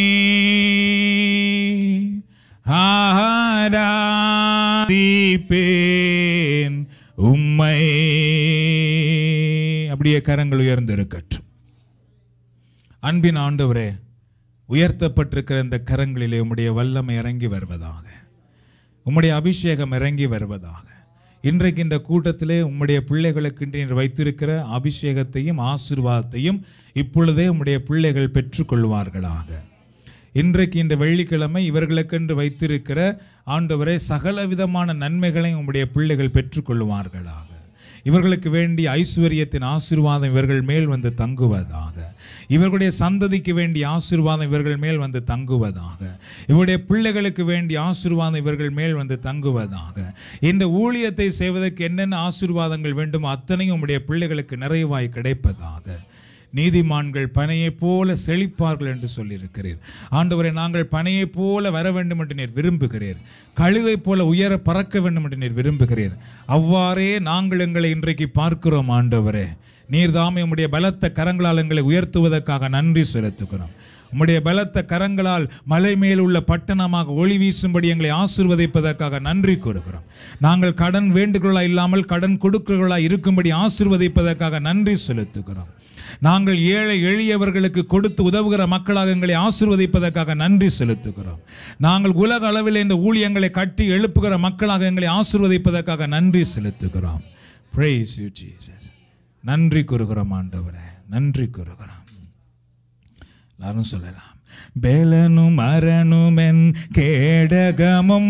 ஆராதிப்பேன் உம்மை அப்படியே கரங்கள் உயர்ந்திருக்கட்டும் அன்பின் ஆண்டவரே உயர்த்தப்பட்டிருக்கிற இந்த கரங்களிலே உம்முடைய வல்லமை இறங்கி வருவதாக உம்முடைய அபிஷேகம் இறங்கி வருவதாக இன்றைக்கு இந்த கூட்டத்திலே உம்முடைய பிள்ளைகளுக்கு நீர் வைத்திருக்கிற அபிஷேகத்தையும் ஆசீர்வாதத்தையும் இப்பொழுதே உம்முடைய பிள்ளைகள் பெற்றுக்கொள்வார்களாக இன்றைக்கு இந்த வெள்ளிக்கிழமை இவர்களுக்கென்று வைத்திருக்கிற ஆண்டவரை சகல விதமான நன்மைகளை உம்முடைய பிள்ளைகள் பெற்றுக்கொள்வார்களாக இவர்களுக்கு வேண்டிய ஐஸ்வர்யத்தின் ஆசீர்வாதம் இவர்கள் மேல் வந்து தங்குவதாக இவர்களுடைய சந்ததிக்கு வேண்டிய ஆசீர்வாதம் இவர்கள் மேல் வந்து தங்குவதாக இவருடைய பிள்ளைகளுக்கு வேண்டிய ஆசீர்வாதம் இவர்கள் மேல் வந்து தங்குவதாக இந்த ஊழியத்தை செய்வதற்கு என்னென்ன ஆசீர்வாதங்கள் வேண்டுமோ அத்தனையும் உம்முடைய பிள்ளைகளுக்கு நிறைவாய் கிடைப்பதாக நீதிமான்கள் பனையைப் போல செழிப்பார்கள் என்று சொல்லியிருக்கிறீர் ஆண்டவரை நாங்கள் பனையைப் போல வர வேண்டும் என்று நீர் விரும்புகிறீர் கழுதைப் போல உயர பறக்க வேண்டும் என்று நீர் விரும்புகிறீர் அவ்வாறே நாங்கள் எங்களை இன்றைக்கு பார்க்கிறோம் ஆண்டவரே நீர் தாமே உம்முடைய பலத்த கரங்களால் எங்களை உயர்த்துவதற்காக நன்றி செலுத்துகிறோம் உம்முடைய பலத்த கரங்களால் மலை மேல் உள்ள பட்டணமாக ஒளி வீசும்படி எங்களை ஆசீர்வதிப்பதற்காக நன்றி கூறுகிறோம் நாங்கள் கடன் வேண்டுகிறவர்களா இல்லாமல் கடன் கொடுக்கிறவர்களா இருக்கும்படி ஆசீர்வதிப்பதற்காக நன்றி செலுத்துகிறோம் நாங்கள் ஏழை எளியவர்களுக்கு கொடுத்து உதவுகிற மக்களாக எங்களை ஆசீர்வதிப்பதற்காக நன்றி செலுத்துகிறோம் நாங்கள் உலக அளவில் இந்த ஊழியங்களை கட்டி எழுப்புகிற மக்களாக எங்களை ஆசீர்வதிப்பதற்காக நன்றி செலுத்துகிறோம் Praise you, Jesus. நன்றி கூறுகிறோம் ஆண்டவரே நன்றி கூறுகிறோம் எல்லாரும் சொல்லலாம் பெலனும் அரணுமென் கேடகமும்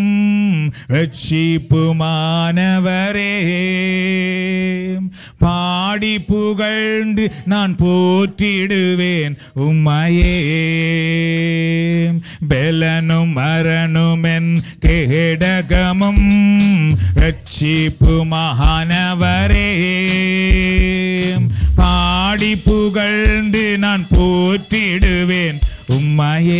ரட்சிப்புமானவரே பாடி புகழ்ந்து நான் போற்றிடுவேன் உம்மையே பெலனும் அரணுமென் கேடகமும் ரட்சிப்புமானவரே பாடி புகழ்ந்து நான் போற்றிடுவேன் உம்மையே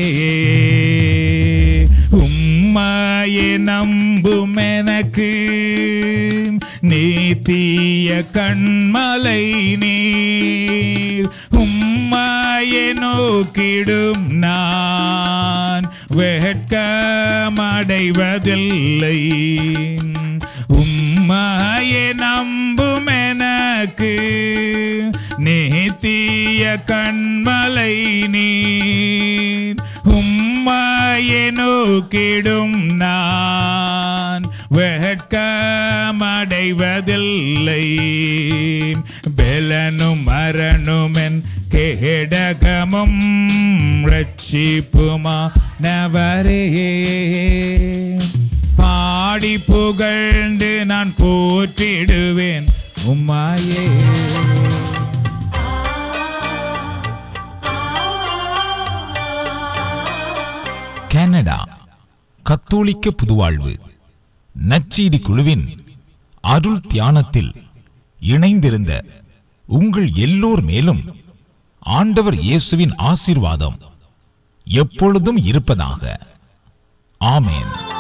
உம்மையே நம்பும் எனக்கு நீத்திய கண்மலை நீர் உம்மையே நோக்கிடும் நான் வெட்கமடைவதில்லை உம்மையே நம்பும் எனக்கு நேத்திய கண்மலை நீர் உம்மையே நோக்கிடும் நான் வெட்கமடைவதில்லை பெலனும் மரணுமென் கேடகமும் ரட்சிப்புமா நவரே பாடி புகழ்ந்து நான் போற்றிடுவேன் உம்மாயே கனடா கத்தோலிக்க புதுவாழ்வு நச்சீடி குழுவின் அருள் தியானத்தில் இணைந்திருந்த உங்கள் எல்லோர் மேலும் ஆண்டவர் இயேசுவின் ஆசீர்வாதம் எப்பொழுதும் இருப்பதாக ஆமென்